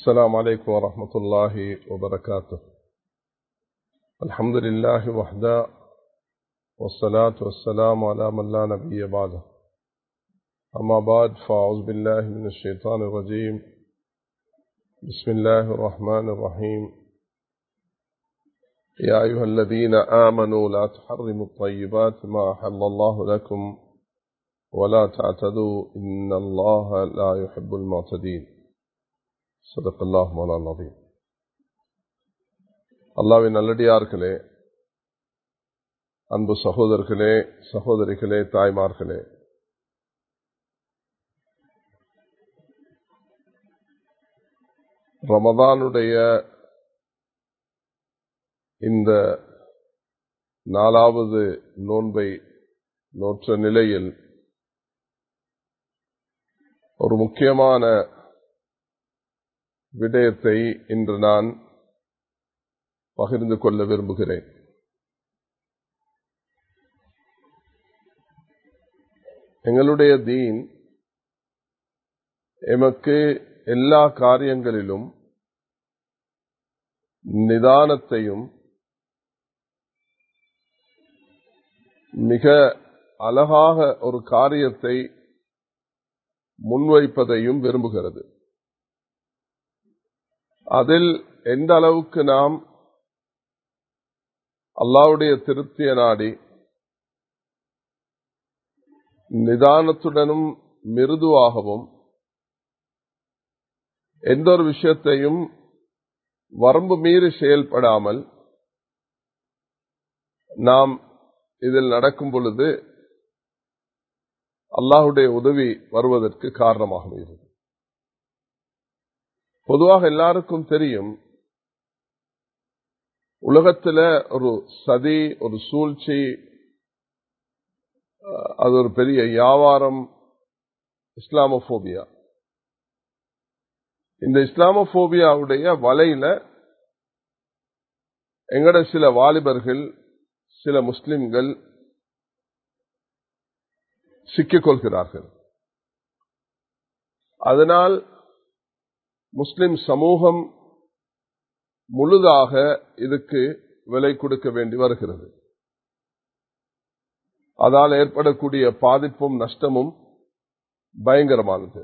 السلام عليكم ورحمة الله وبركاته الحمد لله وحده والصلاة والسلام على من لا نبي بعده أما بعد فأعوذ بالله من الشيطان الرجيم بسم الله الرحمن الرحيم يا أيها الذين آمنوا لا تحرموا الطيبات ما أحل الله لكم ولا تعتدوا إن الله لا يحب المعتدين صدق الله مولانا العظيم அல்லாவின் நல்லடியார்களே அன்பு சகோதரர்களே சகோதரிகளே தாய்மார்களே ரமதானுடைய இந்த நாலாவது நோன்பை நோற்ற நிலையில் ஒரு முக்கியமான விடயத்தை இன்று நான் பகிர்ந்து கொள்ள விரும்புகிறேன் எங்களுடைய தீன் எமக்கு எல்லா காரியங்களிலும் நிதானத்தையும் மிக அழகாக ஒரு காரியத்தை முன்வைப்பதையும் விரும்புகிறது அதில் எந்த அளவுக்கு நாம் அல்லாவுடைய திருப்திய நாடி நிதானத்துடனும் மிருதுவாகவும் எந்த ஒரு விஷயத்தையும் வரம்பு மீறி செயல்படாமல் நாம் இதில் நடக்கும் பொழுது அல்லாஹுடைய உதவி வருவதற்கு காரணமாக இருக்கிறது பொதுவாக எல்லாருக்கும் தெரியும் உலகத்தில் ஒரு சதி ஒரு சூழ்ச்சி அது ஒரு பெரிய வியாபாரம் இஸ்லாமோபியா இந்த இஸ்லாமோபியாவுடைய வலையில எங்கட சில வாலிபர்கள் சில முஸ்லிம்கள் சிக்கிக் கொள்கிறார்கள் அதனால் முஸ்லிம் சமூகம் முழுதாக இதுக்கு விலை கொடுக்க வேண்டி வருகிறது அதால் ஏற்படக்கூடிய பாதிப்பும் நஷ்டமும் பயங்கரமானது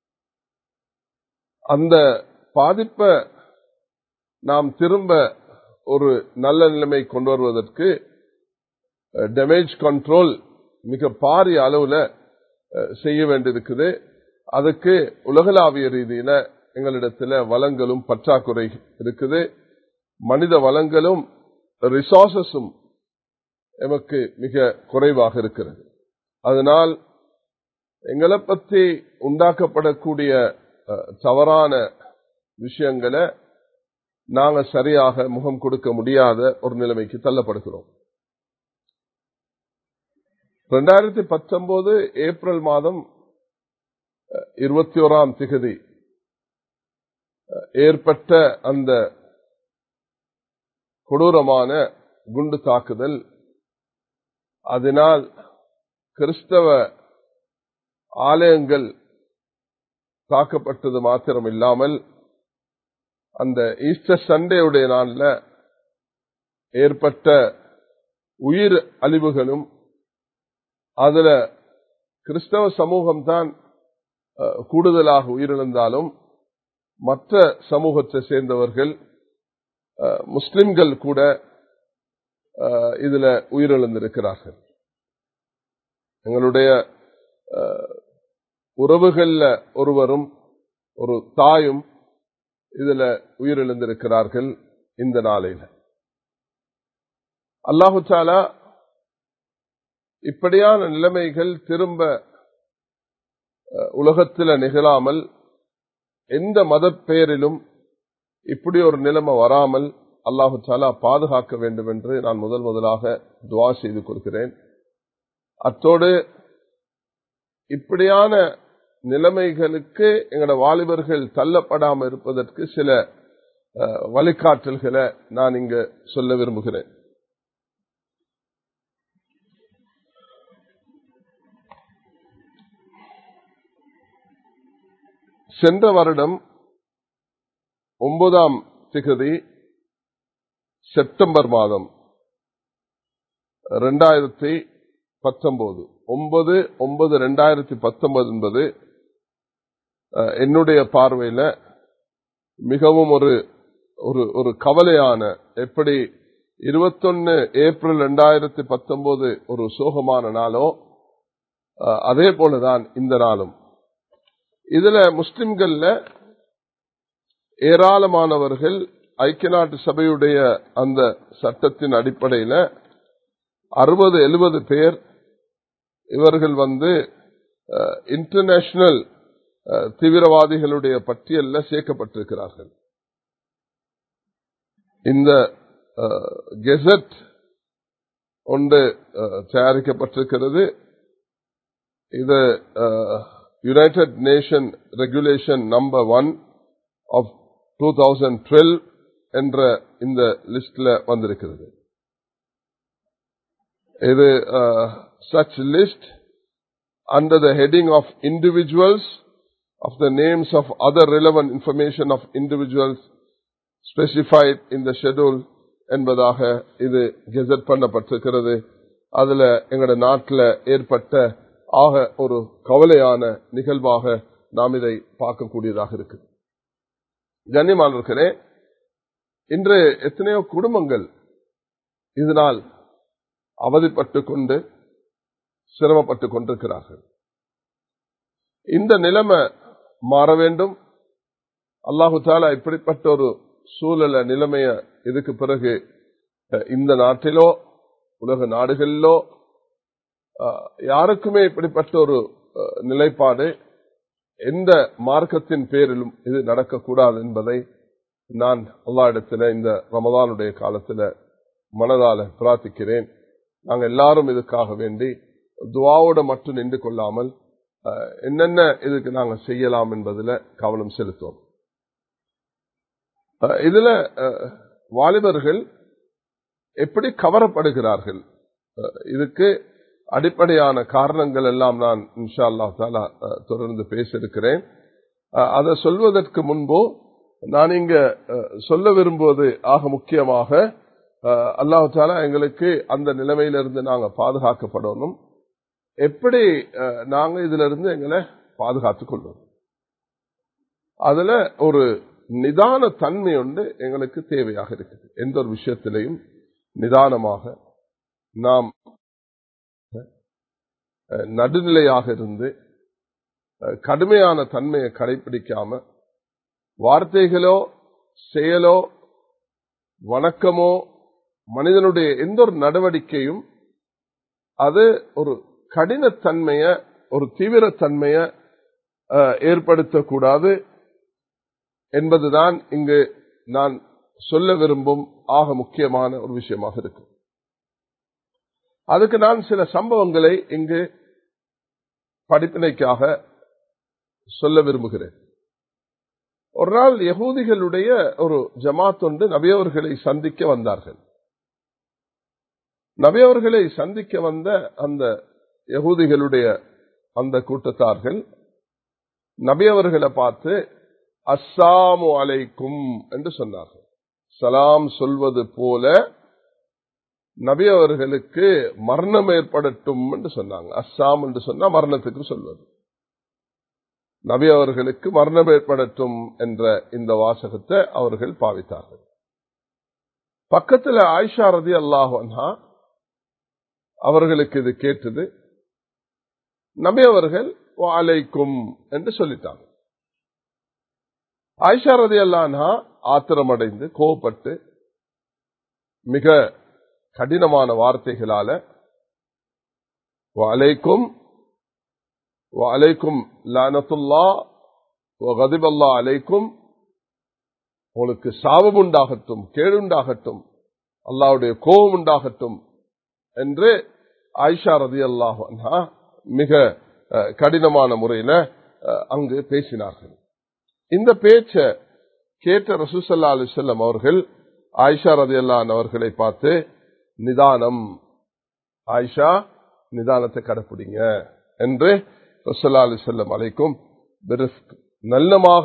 அந்த பாதிப்பை நாம் திரும்ப ஒரு நல்ல நிலைமை கொண்டு வருவதற்கு டேமேஜ் கண்ட்ரோல் மிக பாரிய அளவுல செய்ய வேண்டியிருக்குது அதுக்கு உலகளாவிய ரீதியில எங்களிடத்தில் வளங்களும் பற்றாக்குறை இருக்குது மனித வளங்களும் ரிசோர்சஸும் எமக்கு மிக குறைவாக இருக்கிறது அதனால் எங்களை பற்றி உண்டாக்கப்படக்கூடிய தவறான விஷயங்களை நாங்கள் சரியாக முகம் கொடுக்க முடியாத ஒரு நிலைமைக்கு தள்ளப்படுகிறோம் ரெண்டாயிரத்தி பத்தொன்பது ஏப்ரல் மாதம் இருபத்தி ஓராம் திகதி ஏற்பட்ட அந்த கொடூரமான குண்டு தாக்குதல் அதனால் கிறிஸ்தவ ஆலயங்கள் தாக்கப்பட்டது மாத்திரம் இல்லாமல் அந்த ஈஸ்டர் சண்டேவுடைய நாளில் ஏற்பட்ட உயிர் அழிவுகளும் அதுல கிறிஸ்தவ சமூகம்தான் கூடுதலாக உயிரிழந்தாலும் மற்ற சமூகத்தை சேர்ந்தவர்கள் முஸ்லிம்கள் கூட இதுல உயிரிழந்திருக்கிறார்கள் எங்களுடைய உறவுகள்ல ஒருவரும் ஒரு தாயும் இதுல உயிரிழந்திருக்கிறார்கள் இந்த நாளையில அல்லாஹு சாலா இப்படியான நிலைமைகள் திரும்ப உலகத்தில் நிகழாமல் எந்த மத பெயரிலும் இப்படி ஒரு நிலைமை வராமல் அல்லாஹு சாலா பாதுகாக்க வேண்டும் என்று நான் முதல் முதலாக துவா செய்து கொள்கிறேன் அத்தோடு இப்படியான நிலைமைகளுக்கு எங்களோட வாலிபர்கள் தள்ளப்படாமல் இருப்பதற்கு சில வழிகாட்டல்களை நான் இங்க சொல்ல விரும்புகிறேன் சென்ற வருடம் ஒன்பதாம் திகதி செப்டம்பர் மாதம் ரெண்டாயிரத்தி பத்தொன்பது ஒன்பது ஒன்பது ரெண்டாயிரத்தி பத்தொன்பது என்பது என்னுடைய பார்வையில மிகவும் ஒரு ஒரு ஒரு கவலையான எப்படி இருபத்தொன்னு ஏப்ரல் ரெண்டாயிரத்தி பத்தொன்பது ஒரு சோகமான நாளோ அதே போலதான் இந்த நாளும் இதுல முஸ்லிம்கள்ல ஏராளமானவர்கள் ஐக்கிய நாட்டு சபையுடைய அந்த சட்டத்தின் அடிப்படையில் அறுபது எழுபது பேர் இவர்கள் வந்து இன்டர்நேஷனல் தீவிரவாதிகளுடைய பட்டியலில் சேர்க்கப்பட்டிருக்கிறார்கள் இந்த கெசட் ஒன்று தயாரிக்கப்பட்டிருக்கிறது இது United Nation regulation number one of two thousand twelve என்ற இந்த லிஸ்ட்ல வந்திருக்கிறது இது such list under the heading of individuals of the names of other relevant information of individuals specified in the schedule என்பதாக இது கெசட் பண்ணப்பட்டிருக்கிறது அதுல எங்களோட நாட்டில் ஏற்பட்ட ஆக ஒரு கவலையான நிகழ்வாக நாம் இதை பார்க்கக்கூடியதாக இருக்கு கண்ணியமானவர்களே இன்று எத்தனையோ குடும்பங்கள் இதனால் அவதிப்பட்டு கொண்டு சிரமப்பட்டுக் கொண்டிருக்கிறார்கள் இந்த நிலைமை மாற வேண்டும் அல்லாஹு தாலா இப்படிப்பட்ட ஒரு சூழல நிலைமைய இதுக்கு பிறகு இந்த நாட்டிலோ உலக நாடுகளிலோ யாருக்குமே இப்படிப்பட்ட ஒரு நிலைப்பாடு எந்த மார்க்கத்தின் பேரிலும் இது நடக்கக்கூடாது என்பதை நான் அல்லா இடத்துல இந்த ரமதானுடைய காலத்துல மனதால பிரார்த்திக்கிறேன் நாங்கள் எல்லாரும் இதுக்காக வேண்டி துவாவோட மட்டும் நின்று கொள்ளாமல் என்னென்ன இதுக்கு நாங்கள் செய்யலாம் என்பதில் கவனம் செலுத்துவோம் இதுல வாலிபர்கள் எப்படி கவரப்படுகிறார்கள் இதுக்கு அடிப்படையான காரணங்கள் எல்லாம் நான் இன்ஷா அல்லா தாலா தொடர்ந்து பேசியிருக்கிறேன் அதை சொல்வதற்கு முன்போ நான் இங்க சொல்ல விரும்புவது ஆக முக்கியமாக அல்லாஹு தாலா எங்களுக்கு அந்த நிலைமையிலிருந்து நாங்க பாதுகாக்கப்படணும் எப்படி நாங்க இதுல இருந்து எங்களை பாதுகாத்துக் கொள்வோம் அதுல ஒரு நிதான தன்மை ஒன்று எங்களுக்கு தேவையாக இருக்குது எந்த ஒரு விஷயத்திலையும் நிதானமாக நாம் நடுநிலையாக இருந்து கடுமையான தன்மையை கடைபிடிக்காம வார்த்தைகளோ செயலோ வணக்கமோ மனிதனுடைய எந்த ஒரு நடவடிக்கையும் அது ஒரு கடினத்தன்மைய ஒரு தீவிரத்தன்மைய ஏற்படுத்தக்கூடாது என்பதுதான் இங்கு நான் சொல்ல விரும்பும் ஆக முக்கியமான ஒரு விஷயமாக இருக்கு அதுக்கு நான் சில சம்பவங்களை இங்கு படிப்பினைக்காக சொல்ல விரும்புகிறேன் ஒரு நாள் யகூதிகளுடைய ஒரு ஜமாத் ஒன்று நபியவர்களை சந்திக்க வந்தார்கள் நபியவர்களை சந்திக்க வந்த அந்த யகூதிகளுடைய அந்த கூட்டத்தார்கள் நபியவர்களை பார்த்து அஸ்ஸாமு அலைக்கும் என்று சொன்னார்கள் சலாம் சொல்வது போல நபி அவர்களுக்கு மரணம் ஏற்படட்டும் என்று சொன்னாங்க அஸ்ஸாம் என்று சொன்னா மரணத்துக்கு சொல்வது நபி அவர்களுக்கு மரணம் ஏற்படட்டும் என்ற இந்த வாசகத்தை அவர்கள் பாவித்தார்கள் பக்கத்தில் ஆயிஷா ரதி அல்லாஹா அவர்களுக்கு இது கேட்டது நபி அவர்கள் அலைக்கும் என்று சொல்லிட்டாங்க ஆயிஷா ரதி அல்லான்ஹா ஆத்திரமடைந்து கோவப்பட்டு மிக கடினமான வார்த்தைகளால அலைக்கும் அலைக்கும் லானத்துல்லா கதிபல்லா அலைக்கும் உங்களுக்கு சாபம் உண்டாகட்டும் கேடுண்டாகட்டும் அல்லாவுடைய கோபம் உண்டாகட்டும் என்று ஆயிஷா ரதி அல்லாஹா மிக கடினமான முறையில அங்கு பேசினார்கள் இந்த பேச்ச கேட்ட ரசூசல்லா அலி செல்லம் அவர்கள் ஆயிஷா ரதி அல்லான் அவர்களை பார்த்து நிதானம் ஆயிஷா நிதானத்தை கடைப்பிடிங்க என்று ரசல்லா அலி செல்லம் அழைக்கும் நல்லமாக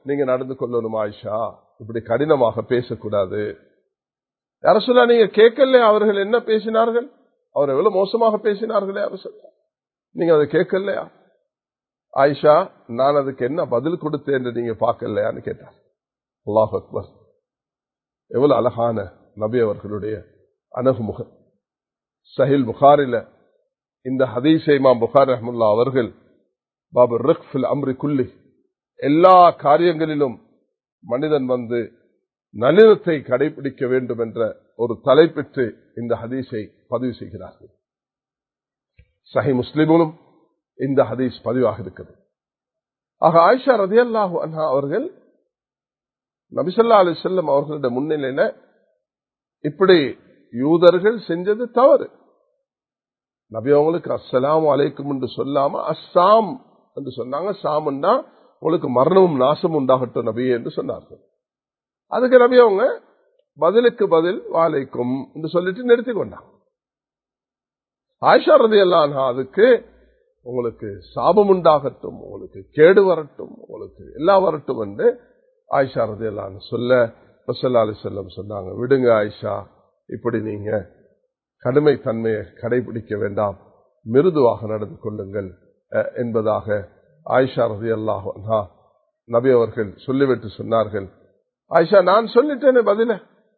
நீங்க நடந்து கொள்ளணும் ஆயிஷா இப்படி கடினமாக பேசக்கூடாது யார சொல்லா நீங்க கேட்கல அவர்கள் என்ன பேசினார்கள் அவர் எவ்வளவு மோசமாக பேசினார்களே யார சொல்லா நீங்க அதை கேட்கலையா ஆயிஷா நான் அதுக்கு என்ன பதில் கொடுத்தேன் என்று நீங்க பார்க்கலையான்னு கேட்டார் அல்லாஹ் அக்பர் எவ்வளவு அழகான நபி அவர்களுடைய அணுகுமுகம் சஹில் புகாரில இந்த ஹதீஸை இமாம் புகார் ரஹமுல்லா அவர்கள் பாபு ரிக்ஃபில் அம்ரி குல்லி எல்லா காரியங்களிலும் மனிதன் வந்து நளினத்தை கடைபிடிக்க வேண்டும் என்ற ஒரு தலைப்பெற்று இந்த ஹதீஸை பதிவு செய்கிறார்கள் சஹி முஸ்லிமும் இந்த ஹதீஸ் பதிவாக இருக்கிறது ஆக ஆயிஷா ரதி அல்லாஹு அன்ஹா அவர்கள் நபிசல்லா அலி செல்லம் அவர்களுடைய முன்னிலையில இப்படி யூதர்கள் செஞ்சது தவறு நபி அவங்களுக்கு அஸ்ஸலாம் அலைக்கும் என்று சொல்லாம அஸ்ஸாம் என்று சொன்னாங்க சாம்னா உங்களுக்கு மரணமும் நாசமும் உண்டாகட்டும் நபியே என்று சொன்னார்கள் அதுக்கு நபி அவங்க பதிலுக்கு பதில் வாழைக்கும் என்று சொல்லிட்டு நிறுத்தி கொண்டாங்க ஆயிஷா ரதி எல்லாம் அதுக்கு உங்களுக்கு சாபம் உண்டாகட்டும் உங்களுக்கு கேடு வரட்டும் உங்களுக்கு எல்லாம் வரட்டும் என்று ஆயிஷா ரதி எல்லாம் சொல்ல ரசல்லா அலி செல்லம் சொன்னாங்க விடுங்க ஆயிஷா இப்படி நீங்க கடுமை தன்மையை கடைபிடிக்க வேண்டாம் மிருதுவாக நடந்து கொள்ளுங்கள் என்பதாக ஆயிஷா ரதி அல்லாஹா நபி அவர்கள் சொல்லிவிட்டு சொன்னார்கள் ஆயிஷா நான் சொல்லிட்டேனே பதில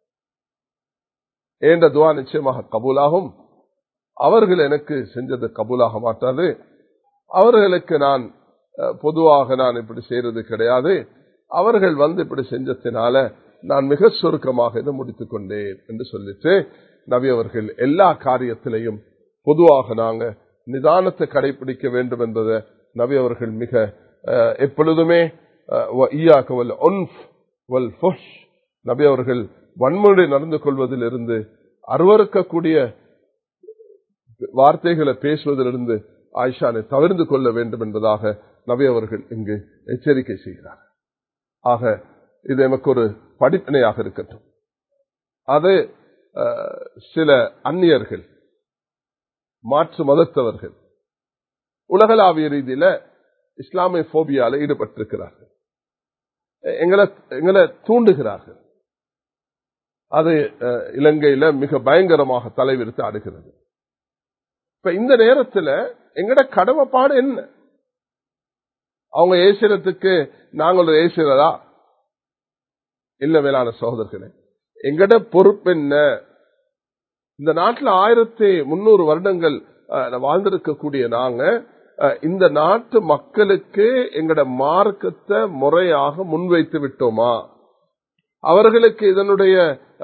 ஏண்ட துவா நிச்சயமாக கபூலாகும் அவர்கள் எனக்கு செஞ்சது கபூலாக மாட்டாது அவர்களுக்கு நான் பொதுவாக நான் இப்படி செய்யறது கிடையாது அவர்கள் வந்து இப்படி செஞ்சத்தினால நான் மிக சுருக்கமாக இதை முடித்துக் கொண்டேன் என்று சொல்லிட்டு நபி அவர்கள் எல்லா காரியத்திலையும் பொதுவாக நாங்க நிதானத்தை கடைபிடிக்க வேண்டும் என்பதை நபி அவர்கள் மிக எப்பொழுதுமே நபி அவர்கள் வன்முறை நடந்து கொள்வதில் இருந்து அருவறுக்கக்கூடிய வார்த்தைகளை பேசுவதிலிருந்து ஆயிஷானை தவிர்த்து கொள்ள வேண்டும் என்பதாக நபி அவர்கள் இங்கு எச்சரிக்கை செய்கிறார் ஆக இது எனக்கு ஒரு படிப்பினையாக இருக்கட்டும் அது சில அந்நியர்கள் மாற்று மதத்தவர்கள் உலகளாவிய ரீதியில இஸ்லாமிய போபியால ஈடுபட்டிருக்கிறார்கள் எங்களை எங்களை தூண்டுகிறார்கள் அது இலங்கையில மிக பயங்கரமாக தலைவிரித்து ஆடுகிறது இப்ப இந்த நேரத்தில் எங்கட கடமைப்பாடு என்ன அவங்க ஏசுறதுக்கு நாங்கள் ஏசுறதா இல்ல மேலான சகோதரர்களே எங்கட பொறுப்பு என்ன இந்த நாட்டில் ஆயிரத்தி முன்னூறு வருடங்கள் வாழ்ந்திருக்கக்கூடிய நாங்க இந்த நாட்டு மக்களுக்கு எங்கட மார்க்கத்தை முறையாக முன்வைத்து விட்டோமா அவர்களுக்கு இதனுடைய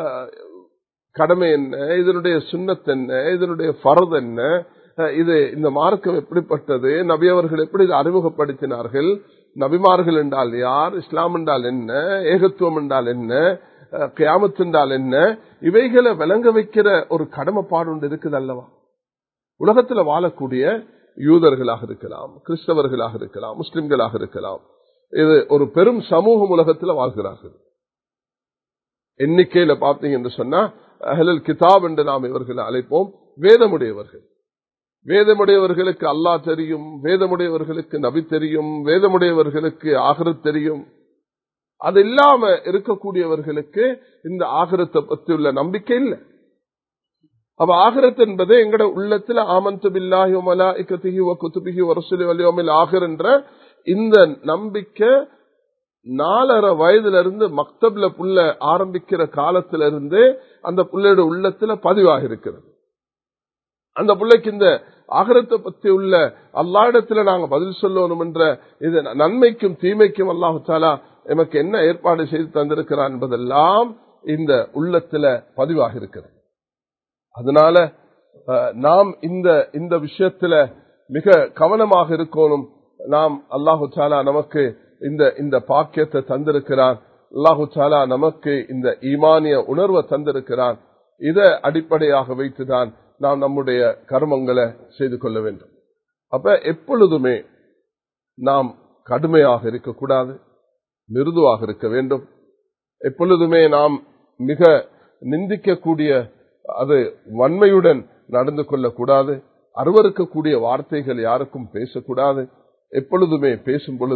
கடமை என்ன இதனுடைய சுண்ணத் என்ன இதனுடைய பரது என்ன இது இந்த மார்க்கம் எப்படிப்பட்டது நபி அவர்கள் எப்படி இதை அறிமுகப்படுத்தினார்கள் நபிமார்கள் என்றால் யார் இஸ்லாம் என்றால் என்ன ஏகத்துவம் என்றால் என்ன கியாமத்து என்றால் என்ன இவைகளை விளங்க வைக்கிற ஒரு கடமைப்பாடு ஒன்று இருக்குது அல்லவா உலகத்துல வாழக்கூடிய யூதர்களாக இருக்கலாம் கிறிஸ்தவர்களாக இருக்கலாம் முஸ்லிம்களாக இருக்கலாம் இது ஒரு பெரும் சமூகம் உலகத்தில் வாழ்கிறார்கள் எண்ணிக்கையில பார்த்தீங்க என்று சொன்னா அஹலல் கிதாப் என்று நாம் இவர்களை அழைப்போம் வேதமுடையவர்கள் வேதமுடையவர்களுக்கு அல்லாஹ் தெரியும் வேதமுடையவர்களுக்கு நபி தெரியும் வேதமுடையவர்களுக்கு ஆகரத் தெரியும் அது இல்லாம இருக்கக்கூடியவர்களுக்கு இந்த ஆகரத்தை பத்தி உள்ள நம்பிக்கை இல்லை அப்ப ஆகரத் என்பது எங்கட உள்ளத்துல ஆமந்து பில்லாஹி மலாஇகத்திஹி வ குதுபிஹி வ ரசூலி வல் யௌமில் ஆகிர் என்ற இந்த நம்பிக்கை நாலரை வயதுல இருந்து மக்தப்ல புள்ள ஆரம்பிக்கிற காலத்துல இருந்து அந்த புள்ளையோட உள்ளத்துல பதிவாக இருக்கிறது அந்த பிள்ளைக்கு இந்த ஆகரத்தை பத்தி உள்ள அல்லாடத்துல நாங்க பதில் சொல்லணும் என்ற இது நன்மைக்கும் தீமைக்கும் அல்லாஹு தாலா எமக்கு என்ன ஏற்பாடு செய்து தந்திருக்கிறான் என்பதெல்லாம் இந்த உள்ளத்துல பதிவாக இருக்கிறது அதனால நாம் இந்த இந்த விஷயத்துல மிக கவனமாக இருக்கணும் நாம் அல்லாஹு சாலா நமக்கு இந்த இந்த பாக்கியத்தை தந்திருக்கிறான் அல்லாஹு சாலா நமக்கு இந்த ஈமானிய உணர்வை தந்திருக்கிறான் இதை அடிப்படையாக வைத்துதான் நாம் நம்முடைய கர்மங்களை செய்து கொள்ள வேண்டும் அப்ப எப்பொழுதுமே நாம் கடுமையாக இருக்கக்கூடாது மிருதுவாக இருக்க வேண்டும் எப்பொழுதுமே நாம் மிக நிந்திக்கக்கூடிய அது வன்மையுடன் நடந்து கொள்ளக்கூடாது அருவறுக்கக்கூடிய வார்த்தைகள் யாருக்கும் பேசக்கூடாது எப்பொழுதுமே பேசும் பொழுது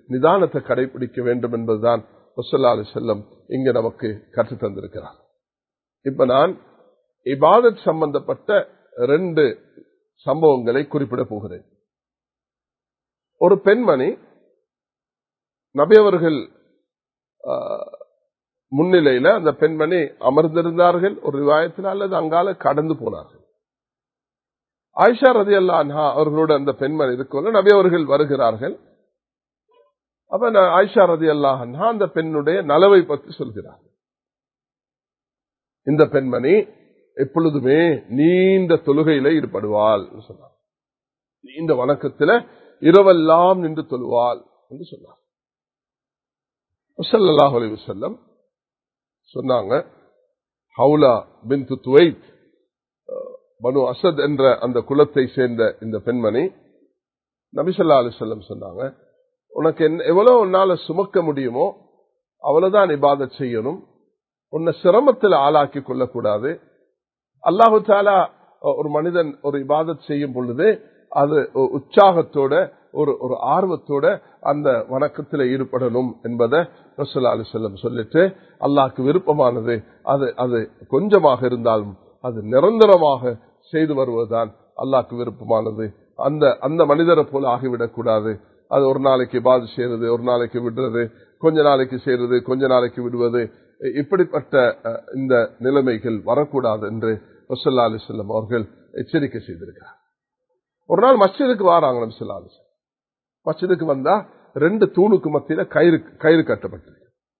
நிதானத்தை கடைபிடிக்க வேண்டும் என்பதுதான் முசல்லா அலி செல்லம் இங்க நமக்கு கற்றுத் தந்திருக்கிறார் இப்ப நான் இபாதத் சம்பந்தப்பட்ட ரெண்டு சம்பவங்களை குறிப்பிட போகிறேன் ஒரு பெண்மணி நபியவர்கள் முன்னிலையில அந்த பெண்மணி அமர்ந்திருந்தார்கள் ஒரு விவாயத்தில் அல்லது அங்கால கடந்து போனார்கள் ஆயிஷா ரதி அல்லா அவர்களோட அந்த பெண்மணி இருக்கோல நபி அவர்கள் வருகிறார்கள் அப்ப ஆயிஷா ரதி அல்லாஹா அந்த பெண்ணுடைய நலவை பற்றி சொல்கிறார் இந்த பெண்மணி எப்பொழுதுமே நீண்ட தொழுகையில ஈடுபடுவாள் சொன்னார் நீண்ட வணக்கத்துல இரவெல்லாம் நின்று தொழுவாள் என்று சொன்னார் முசல்லாஹ் அலி வசல்லம் சொன்னாங்க ஹவுலா பின் துவைத் பனு அசத் என்ற அந்த குலத்தை சேர்ந்த இந்த பெண்மணி நபிசல்லா அலிசல்லம் சொன்னாங்க உனக்கு என்ன எவ்வளவு உன்னால சுமக்க முடியுமோ அவ்வளவுதான் இபாதத் செய்யணும் உன்னை சிரமத்தில் ஆளாக்கி கொள்ளக்கூடாது அல்லாஹு தாலா ஒரு மனிதன் ஒரு இபாதத் செய்யும் பொழுது அது உற்சாகத்தோட ஒரு ஒரு ஆர்வத்தோட அந்த வணக்கத்தில் ஈடுபடணும் என்பதை ரசூல்லா அலி செல்லம் சொல்லிட்டு அல்லாஹ்க்கு விருப்பமானது அது அது கொஞ்சமாக இருந்தாலும் அது நிரந்தரமாக செய்து வருவதுதான் அல்லாஹ்க்கு விருப்பமானது அந்த அந்த மனிதரை போல ஆகிவிடக் கூடாது அது ஒரு நாளைக்கு பாது செய்யறது ஒரு நாளைக்கு விடுறது கொஞ்ச நாளைக்கு செய்யறது கொஞ்ச நாளைக்கு விடுவது இப்படிப்பட்ட இந்த நிலைமைகள் வரக்கூடாது என்று ரசல்லா அலி செல்லம் அவர்கள் எச்சரிக்கை செய்திருக்கிறார் ஒரு நாள் மஸ்ஜிதுக்கு வாராங்க நபிசுல்லா அலி மஸ்ஜிதுக்கு வந்தா ரெண்டு தூணுக்கு மத்தியில கயிறு கயிறு கட்டப்பட்டிருக்கு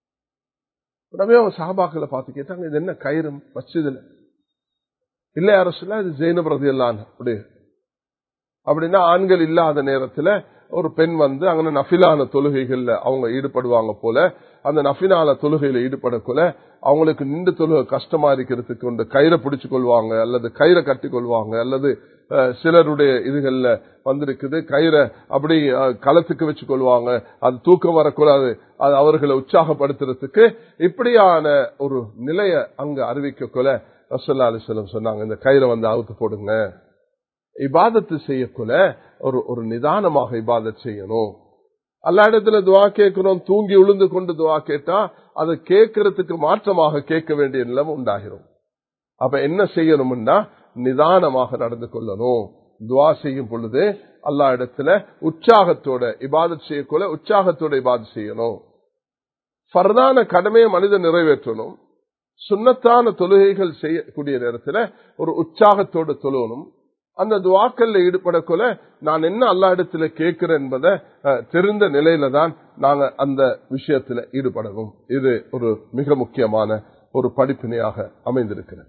உடனே சாபாக்களை பார்த்து கேட்டாங்க இது என்ன கயிறு மஸ்ஜிதுல இல்ல யார சொல்ல இது ஜெயினப் ரதி எல்லாம் அப்படி அப்படின்னா ஆண்கள் இல்லாத நேரத்துல ஒரு பெண் வந்து அங்க நஃபிலான தொழுகைகள்ல அவங்க ஈடுபடுவாங்க போல அந்த நஃபிலான தொழுகையில ஈடுபடக்குள்ள அவங்களுக்கு நின்று தொழுகை கஷ்டமா இருக்கிறதுக்கு கொண்டு கயிறை பிடிச்சு கொள்வாங்க அல்லது கயிறை கட்டி கொள்வாங்க அல்லது சிலருடைய இதுகள்ல வந்திருக்குது கயிறை அப்படி களத்துக்கு வச்சு கொள்வாங்க அது தூக்கம் வரக்கூடாது அது அவர்களை உற்சாகப்படுத்துறதுக்கு இப்படியான ஒரு நிலைய அங்க அறிவிக்க கொள்ள ரசல்லா அலிஸ்லம் சொன்னாங்க இந்த கயிறை வந்து அவுத்து போடுங்க இபாதத்து செய்யக்குள்ள ஒரு ஒரு நிதானமாக இபாதத் செய்யணும் அல்ல இடத்துல துவா கேட்கிறோம் தூங்கி உளுந்து கொண்டு துவா கேட்டா அதை கேட்கறதுக்கு மாற்றமாக கேட்க வேண்டிய நிலைமை உண்டாகிரும் அப்ப என்ன செய்யணும்னா நிதானமாக நடந்து கொள்ளணும் துவா செய்யும் பொழுது அல்லா இடத்துல உற்சாகத்தோட இபாதத் செய்யக்குள்ள உற்சாகத்தோட இபாதத் செய்யணும் ஃபர்தான கடமையை மனிதன் நிறைவேற்றணும் சுண்ணத்தான தொழுகைகள் செய்யக்கூடிய நேரத்தில் ஒரு உற்சாகத்தோடு தொழுவணும் அந்த துவாக்கல்ல ஈடுபடக்குள்ள நான் என்ன அல்லா இடத்துல கேட்கிறேன் என்பதை தெரிந்த நிலையில தான் நாங்க அந்த விஷயத்துல ஈடுபடணும் இது ஒரு மிக முக்கியமான ஒரு படிப்பினையாக அமைந்திருக்கிறது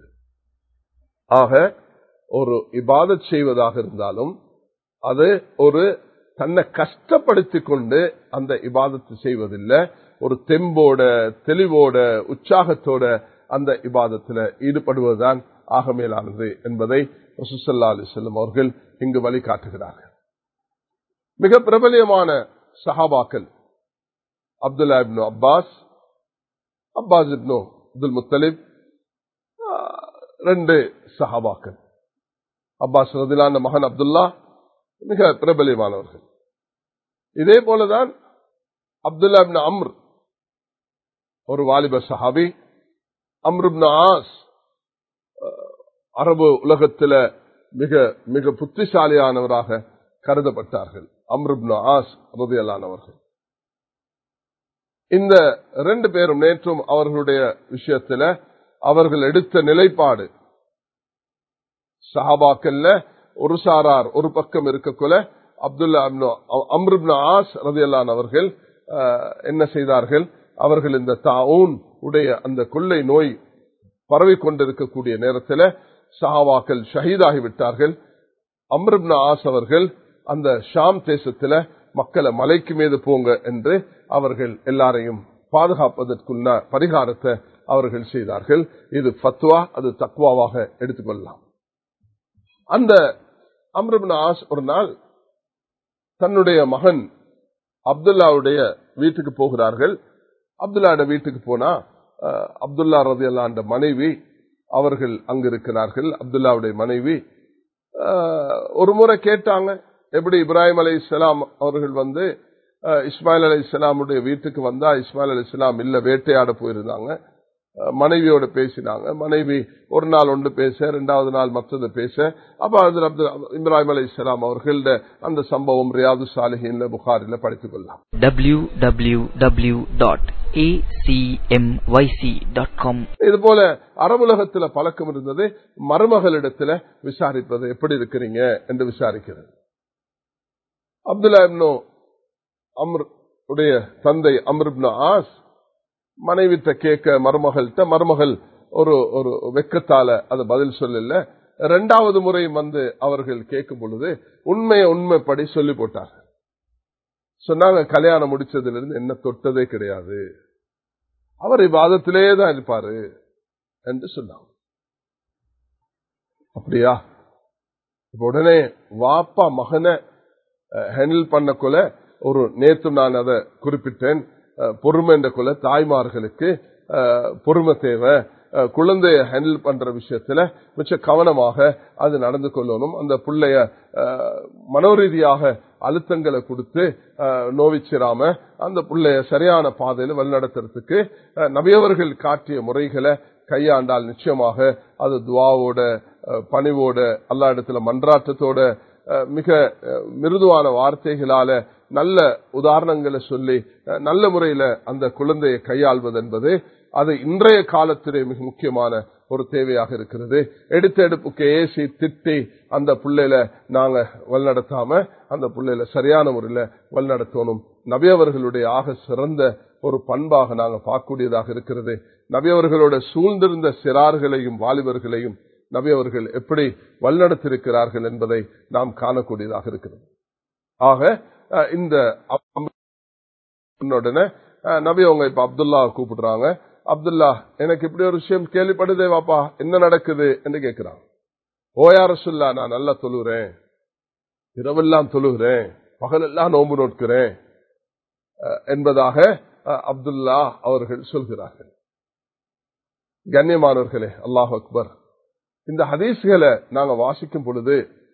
ஆக ஒரு இபாதத் செய்வதாக இருந்தாலும் அது ஒரு தன்னை கஷ்டப்படுத்தி கொண்டு அந்த இபாதத்து செய்வதில்லை ஒரு தெம்போட தெளிவோட உற்சாகத்தோட அந்த இபாதத்தில் ஈடுபடுவதுதான் ஆக மேலானது என்பதை ரசூசல்லா அலி செல்லம் அவர்கள் இங்கு வழிகாட்டுகிறார்கள் மிக பிரபலியமான சஹாபாக்கள் Abdullah ibn Abbas Abbas ibn Abdul Muttalib ரெண்டு சஹாபாக்கள் அப்பாஸ் ரதிலான மகன் அப்துல்லா மிக பிரபலியமானவர்கள் இதே போலதான் அப்துல்லா இப்னு அம்ர் ஒரு வாலிப சஹாபி அம்ருப்னு ஆஸ் அரபு உலகத்துல மிக மிக புத்திசாலியானவராக கருதப்பட்டார்கள் அம்ருப்னு ஆஸ் ரதியலானவர்கள் இந்த ரெண்டு பேரும் நேற்றும் அவர்களுடைய விஷயத்துல அவர்கள் எடுத்த நிலைப்பாடு சஹாபாக்கல்ல ஒரு சாரார் ஒரு பக்கம் இருக்கக்குள்ள அப்துல்லா அம்ருப்னு ஆஸ் ரதியல்லான் அவர்கள் என்ன செய்தார்கள் அவர்கள் இந்த தாவூன் உடைய அந்த கொள்ளை நோய் பரவி கொண்டிருக்கக்கூடிய நேரத்தில் சஹாவாக்கள் ஷஹீதாகி விட்டார்கள் அம்ருப்ன ஆஸ் அவர்கள் அந்த ஷாம் தேசத்துல மக்களை மலைக்கு மீது போங்க என்று அவர்கள் எல்லாரையும் பாதுகாப்பதற்குள்ள பரிகாரத்தை அவர்கள் செய்தார்கள் இது ஃபத்வா அது தக்வாவாக எடுத்துக்கொள்ளலாம் அந்த அம்ருப்ன ஆஸ் ஒரு நாள் தன்னுடைய மகன் அப்துல்லாவுடைய வீட்டுக்கு போகிறார்கள் அப்துல்லாட வீட்டுக்கு போனா அப்துல்லா ரதி அல்லாண்ட மனைவி அவர்கள் அங்கு இருக்கிறார்கள் அப்துல்லாவுடைய மனைவி ஒரு முறை கேட்டாங்க எப்படி இப்ராஹிம் அலை இஸ்லாம் அவர்கள் வந்து அஹ், இஸ்மாயில் அலி இஸ்லாமுடைய வீட்டுக்கு வந்தா இஸ்மாயில் அலி இஸ்லாம் இல்ல வேட்டையாட போயிருந்தாங்க அஹ், மனைவியோட பேசினாங்க மனைவி ஒரு நாள் ஒன்று பேச இரண்டாவது நாள் மற்றது பேச அப்ப அது அப்துல் இப்ராஹிம் அலி இஸ்லாம் அவர்கள அந்த சம்பவம் ரியாது சாலிஹின்ல புகாரில படித்துக் கொள்ளலாம் www.acmyc.com இது போல அரபுலகத்துல பழக்கம் இருந்தது மருமகளிடத்துல விசாரிப்பது எப்படி இருக்கிறீங்க என்று விசாரிக்கிறது அப்துல்லா இப்னு அம்ர் உடைய தந்தை அம்ர் இப்னு ஆஸ் மனைவிட்ட கேட்க மருமகள்கிட்ட மருமகள் ஒரு ஒரு வெக்கத்தால அது பதில் சொல்லல இரண்டாவது முறை வந்து அவர்கள் கேட்கும் பொழுது உண்மையை உண்மைப்படி சொல்லி போட்டார்கள் சொன்னாங்க கல்யாணம் முடிச்சதிலிருந்து என்ன தொட்டதே கிடையாது அவர் இவ்வாதத்திலே தான் இருப்பாரு என்று சொன்னாங்க அப்படியா இப்ப உடனே வாப்பா மகனை ஹேண்டில் பண்ண கொல ஒரு நேத்து நான் அதை குறிப்பிட்டேன் அஹ், பொறுமை என்ற கொல தாய்மார்களுக்கு அஹ், பொறுமை தேவை அஹ், குழந்தைய ஹேண்டில் பண்ற விஷயத்துல மிச்ச கவனமாக அது நடந்து கொள்ளணும் அந்த பிள்ளைய அஹ், மனோரீதியாக அழுத்தங்களை கொடுத்து அஹ், நோவிச்சிராம அந்த பிள்ளைய சரியான பாதையில வழிநடத்துறதுக்கு அஹ், நபியவர்கள் காட்டிய முறைகளை கையாண்டால் நிச்சயமாக அது துவாவோட அஹ், பணிவோட அல்லா இடத்துல மன்றாட்டத்தோட அஹ், மிக அஹ், மிருதுவான வார்த்தைகளால நல்ல உதாரணங்களை சொல்லி அஹ், நல்ல முறையில அந்த குழந்தையை கையாள்வது என்பது அது இன்றைய காலத்திலே மிக முக்கியமான ஒரு தேவையாக இருக்கிறது எடுத்த எடுப்புக்கு ஏசி திட்டி அந்த பிள்ளையில நாங்க வழிநடத்தாம அந்த பிள்ளையில சரியான முறையில வழிநடத்தணும் நபியவர்களுடைய ஆக சிறந்த ஒரு பண்பாக நாங்க பார்க்கக்கூடியதாக இருக்கிறது நபியவர்களோட சூழ்ந்திருந்த சிறார்களையும் வாலிபர்களையும் நபியவர்கள் எப்படி வழிநடத்திருக்கிறார்கள் என்பதை நாம் காணக்கூடியதாக இருக்கிறது ஆக அஹ், இந்த உடனே அஹ், நபி அவங்க இப்ப அப்துல்லா கூப்பிடுறாங்க அப்துல்லா எனக்கு இப்படி ஒரு விஷயம் கேள்விப்படுதே வாப்பா என்ன நடக்குது என்று கேட்கிறான் ஓயார சொல்லா நான் நல்லா தொழுகிறேன் இரவெல்லாம் தொழுகிறேன் பகலெல்லாம் நோன்பு நோட்கிறேன் அஹ், என்பதாக அஹ், அப்துல்லா அவர்கள் சொல்கிறார்கள் கண்ணியமானவர்களே அல்லாஹ் அக்பர் இந்த ஹதீஸ்களை நாங்க வாசிக்கும் பொழுது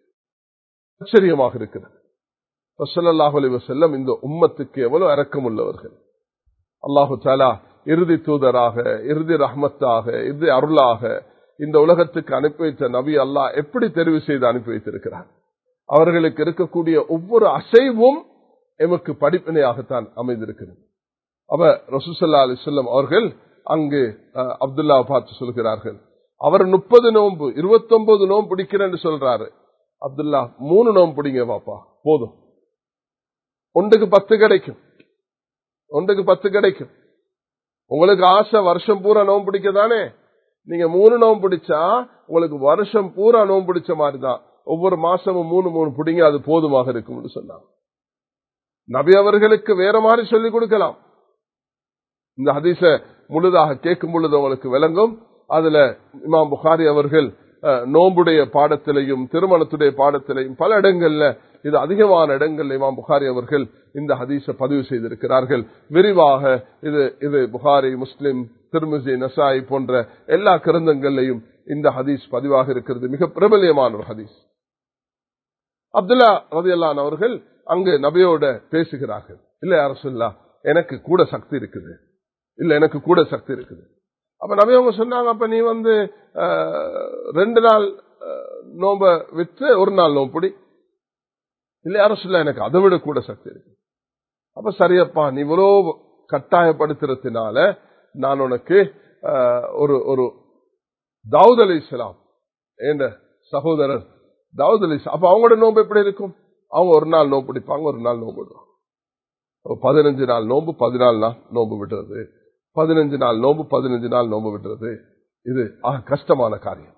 ஆச்சரியமாக இருக்கிறது ரசல்லாஹு அலி வசல்லம் இந்த உம்மத்துக்கு எவ்வளவு இரக்கம் உள்ளவர்கள் அல்லாஹு தாலா இறுதி தூதராக இறுதி ரஹ்மத்தாக இறுதி அருளாக இந்த உலகத்துக்கு அனுப்பி வைத்த நபி அல்லாஹ் எப்படி தெரிவு செய்து அனுப்பி வைத்திருக்கிறார் அவர்களுக்கு இருக்கக்கூடிய ஒவ்வொரு அசைவும் எமக்கு படிப்பினையாகத்தான் அமைந்திருக்கிறது அவ ரசூசல்லா அலிசல்லம் அவர்கள் அங்கு அஹ், அப்துல்லா பார்த்து சொல்கிறார்கள் அவர் முப்பது நோன்பு இருபத்தி ஒன்பது நோன்பு பிடிக்கிறேன்னு சொல்றாரு அப்துல்லா மூணு நோன்பு பிடிங்க பாப்பா போதும் ஒன்றுக்கு பத்து கிடைக்கும் ஒன்றுக்கு பத்து கிடைக்கும் உங்களுக்கு ஆசை வருஷம் பூரா நோம்பு பிடிக்க தானே நீங்க மூணு நோம்பு பிடிச்சா உங்களுக்கு வருஷம் பூரா நோம்பு பிடிச்ச மாதிரி தான் ஒவ்வொரு மாசமும் மூணு மூணு பிடிங்க அது போதுமாக இருக்கும்னு சொன்னாங்க நபி அவர்களுக்கு வேற மாதிரி சொல்லிக் கொடுக்கலாம் இந்த ஹதீஸ முழுதாக கேட்கும் பொழுது உங்களுக்கு விளங்கும் அதுல இமாம் புகாரி அவர்கள் அஹ், நோம்புடைய பாடத்திலையும் திருமணத்துடைய பாடத்திலையும் பல இடங்கள்ல இது அதிகமான இடங்கள்ல இமாம் புகாரி அவர்கள் இந்த ஹதீஸை பதிவு செய்திருக்கிறார்கள் விரிவாக இது இது புகாரி முஸ்லிம் திருமிசி நசாய் போன்ற எல்லா கிரந்தங்கள்லையும் இந்த ஹதீஸ் பதிவாக இருக்கிறது மிக பிரபலியமான ஒரு ஹதீஸ் அப்துல்லா ரதியல்லான் அவர்கள் அங்கு நபியோட பேசுகிறார்கள் இல்ல யார சொல்லா எனக்கு கூட சக்தி இருக்குது இல்ல எனக்கு கூட சக்தி இருக்குது அப்ப நபி அவங்க சொன்னாங்க அப்ப நீ வந்து அஹ், ரெண்டு நாள் அஹ், நோம்ப விட்டு ஒரு நாள் நோம்புடி இல்ல யாரும் சொல்ல எனக்கு அதை விட கூட சக்தி இருக்கு அப்ப சரியப்பா நீ இவ்வளோ கட்டாயப்படுத்துறதுனால நான் உனக்கு அஹ், ஒரு ஒரு தாவூத் அலி இஸ்லாம் என்ற சகோதரர் தாவூத் அலி இஸ்லாம். அப்ப அவங்களோட நோம்பு எப்படி இருக்கும் அவங்க ஒரு நாள் நோம்பு பிடிப்பாங்க ஒரு நாள் நோம்பு விடுவாங்க அப்ப பதினஞ்சு நாள் நோம்பு பதினாலு நாள் நோம்பு விடுறது பதினஞ்சு நாள் நோம்பு பதினஞ்சு நாள் நோம்பு விடுறது இது ஆக கஷ்டமான காரியம்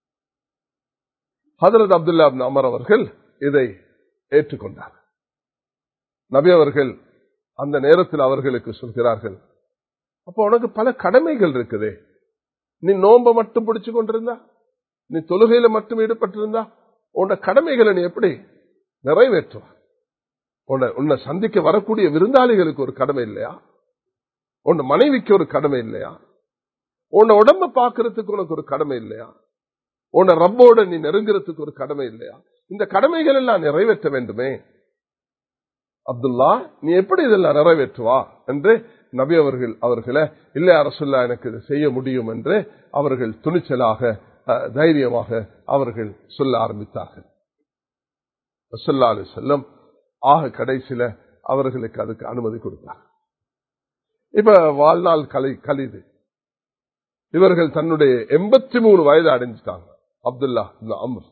ஹதரத் அப்துல்லா இப்னு அமர் அவர்கள் இதை ஏற்றுக்கொண்டார் நபி அவர்கள் அந்த நேரத்தில் அவர்களுக்கு சொல்கிறார்கள் அப்ப உனக்கு பல கடமைகள் இருக்குதே நீ நோம்ப மட்டும் பிடிச்சு கொண்டிருந்தா நீ தொழுகையில மட்டும் ஈடுபட்டிருந்தா உன்ன கடமைகளை நீ எப்படி நிறைவேற்றுவ உன்னை உன்னை சந்திக்க வரக்கூடிய விருந்தாளிகளுக்கு ஒரு கடமை இல்லையா உன் மனைவிக்கு ஒரு கடமை இல்லையா உன்னை உடம்ப பாக்குறதுக்கு உனக்கு ஒரு கடமை இல்லையா உன்னை ரப்போட நீ நெருங்குறதுக்கு ஒரு கடமை இல்லையா இந்த கடமைகள் எல்லாம் நிறைவேற்ற வேண்டுமே அப்துல்லா நீ எப்படி இதெல்லாம் நிறைவேற்றுவா என்று நபி அவர்கள் அவர்களை இல்லை அரசுல்லா எனக்கு இதை செய்ய முடியும் என்று அவர்கள் துணிச்சலாக அஹ், தைரியமாக அவர்கள் சொல்ல ஆரம்பித்தார்கள் ரசல்லா அலி செல்லம் ஆக கடைசியில அவர்களுக்கு அதுக்கு அனுமதி கொடுத்தார் இப்ப வாழ்நாள் கலை கலிது இவர்கள் தன்னுடைய எண்பத்தி மூணு வயது அடைஞ்சிட்டாங்க அப்துல்லா இந்த அம்ர்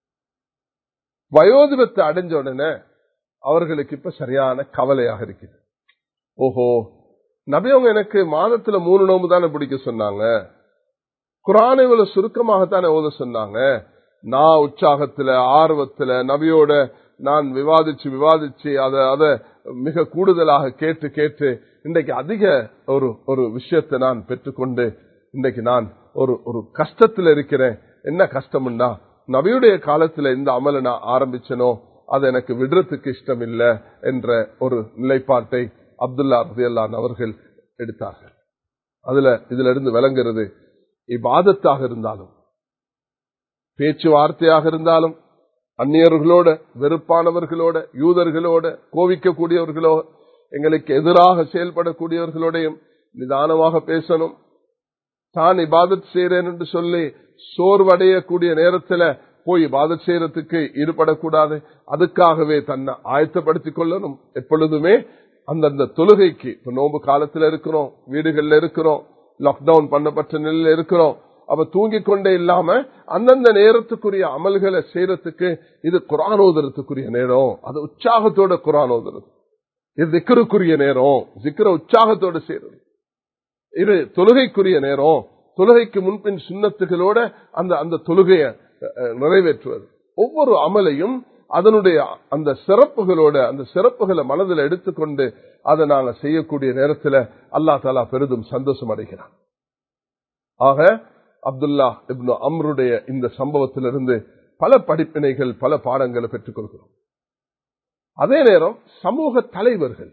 வயோதிபத்தை அடைஞ்ச உடனே அவர்களுக்கு இப்ப சரியான கவலையாக இருக்குது ஓஹோ நபி அவங்க எனக்கு மாதத்துல மூணு நோம்பு தானே பிடிக்க சொன்னாங்க குரானை இவ்வளவு சுருக்கமாகத்தானே ஓத சொன்னாங்க நான் உற்சாகத்துல ஆர்வத்துல நபியோட நான் விவாதிச்சு விவாதிச்சு அதை அதை மிக கூடுதலாக கேட்டு கேட்டு இன்றைக்கு அதிக ஒரு ஒரு விஷயத்தை நான் பெற்றுக்கொண்டு இன்றைக்கு நான் ஒரு ஒரு கஷ்டத்துல இருக்கிறேன் என்ன கஷ்டம்னா நபியுடைய காலத்துல இந்த அமலை நான் ஆரம்பிச்சனோ அது எனக்கு விடுறதுக்கு இஷ்டம் இல்லை என்ற ஒரு நிலைப்பாட்டை அப்துல்லா ரதியல்லான் அவர்கள் எடுத்தார்கள் அதுல இதுல இருந்து விளங்குறது இபாதத்தாக இருந்தாலும் பேச்சுவார்த்தையாக இருந்தாலும் அந்நியர்களோட வெறுப்பானவர்களோட யூதர்களோட கோவிக்கக்கூடியவர்களோ எங்களுக்கு எதிராக செயல்படக்கூடியவர்களோடையும் நிதானமாக பேசணும் தான் இபாதத் செய்கிறேன் என்று சொல்லி சோர்வடையக்கூடிய நேரத்துல போய் இபாதத் செய்யறதுக்கு ஈடுபடக்கூடாது அதுக்காகவே தன்னை ஆயத்தப்படுத்திக் கொள்ளணும் எப்பொழுதுமே அந்தந்த தொழுகைக்கு இப்ப நோம்பு காலத்துல இருக்கிறோம் வீடுகள்ல இருக்கிறோம் லாக்டவுன் பண்ணப்பட்ட நிலையில இருக்கிறோம் அப்ப தூங்கிக் கொண்டே இல்லாம அந்தந்த நேரத்துக்குரிய அமல்களை செய்யறதுக்கு இது குரான் ஓதுறதுக்குரிய நேரம் அது உற்சாகத்தோட குரான் ஓதுறது இது திக்கருக்குரிய நேரம் திக்கர உற்சாகத்தோட செய்யறது இது தொழுகைக்குரிய நேரம் தொழுகைக்கு முன்பின் சுண்ணத்துகளோட அந்த அந்த தொழுகையை அஹ், நிறைவேற்றுவது ஒவ்வொரு அமலையும் அதனுடைய அந்த சிறப்புகளோட அந்த சிறப்புகளை மனதில் எடுத்துக்கொண்டு அதை நாங்க செய்யக்கூடிய நேரத்தில் அல்லா தாலா பெரிதும் சந்தோஷம் அடைகிறான் ஆக அப்துல்லா இப்னு அம்ருடைய இந்த சம்பவத்திலிருந்து பல படிப்பினைகள் பல பாடங்களை பெற்றுக் கொள்கிறோம் அதே நேரம் சமூக தலைவர்கள்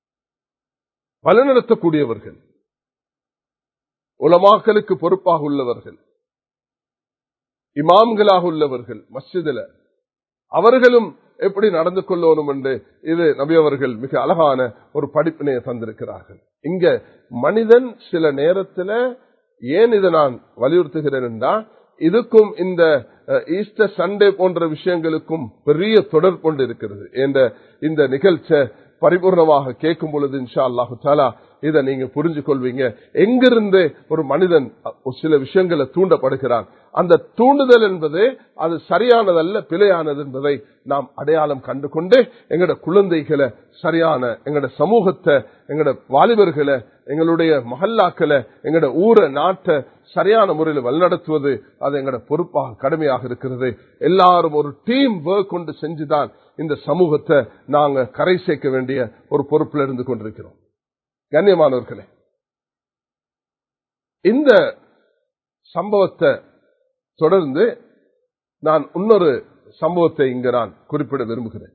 வழிநடத்தக்கூடியவர்கள் உலமாக்களுக்கு பொறுப்பாக உள்ளவர்கள் இமாம்களாக உள்ளவர்கள் மஸ்ஜிதில் அவர்களும் எப்படி நடந்து கொள்ளணும் என்று இது நபி அவர்கள் மிக அழகான ஒரு படிப்பினையை தந்திருக்கிறார்கள் இங்க மனிதன் சில நேரத்தில் ஏன் இதை நான் வலியுறுத்துகிறேன் என்றால் இதுக்கும் இந்த அஹ், ஈஸ்டர் சண்டே போன்ற விஷயங்களுக்கும் பெரிய தொடர்பு கொண்டு இருக்கிறது என்ற இந்த நிகழ்ச்சியை பரிபூர்ணமாக கேட்கும் பொழுது இன்ஷா அல்லாஹு தாலா இதை நீங்க புரிஞ்சு கொள்வீங்க எங்கிருந்து ஒரு மனிதன் அ, சில விஷயங்களை தூண்டப்படுகிறான் அந்த தூண்டுதல் என்பது அது சரியானதல்ல பிழையானது என்பதை நாம் அடையாளம் கண்டு கொண்டு எங்களோட குழந்தைகளை சரியான எங்களோட சமூகத்தை எங்களோட வாலிபர்களை எங்களுடைய மஹல்லாக்களை எங்களோட ஊரை நாட்டை சரியான முறையில் வழிநடத்துவது அது எங்களோட பொறுப்பாக கடமையாக இருக்கிறது எல்லாரும் ஒரு டீம் ஒர்க் கொண்டு செஞ்சுதான் இந்த சமூகத்தை நாங்க கரை சேர்க்க வேண்டிய ஒரு பொறுப்பில் இருந்து கொண்டிருக்கிறோம் கண்ணியமானவர்களே இந்த சம்பவத்தை தொடர்ந்து நான் இன்னொரு சம்பவத்தை இங்க நான் குறிப்பிட விரும்புகிறேன்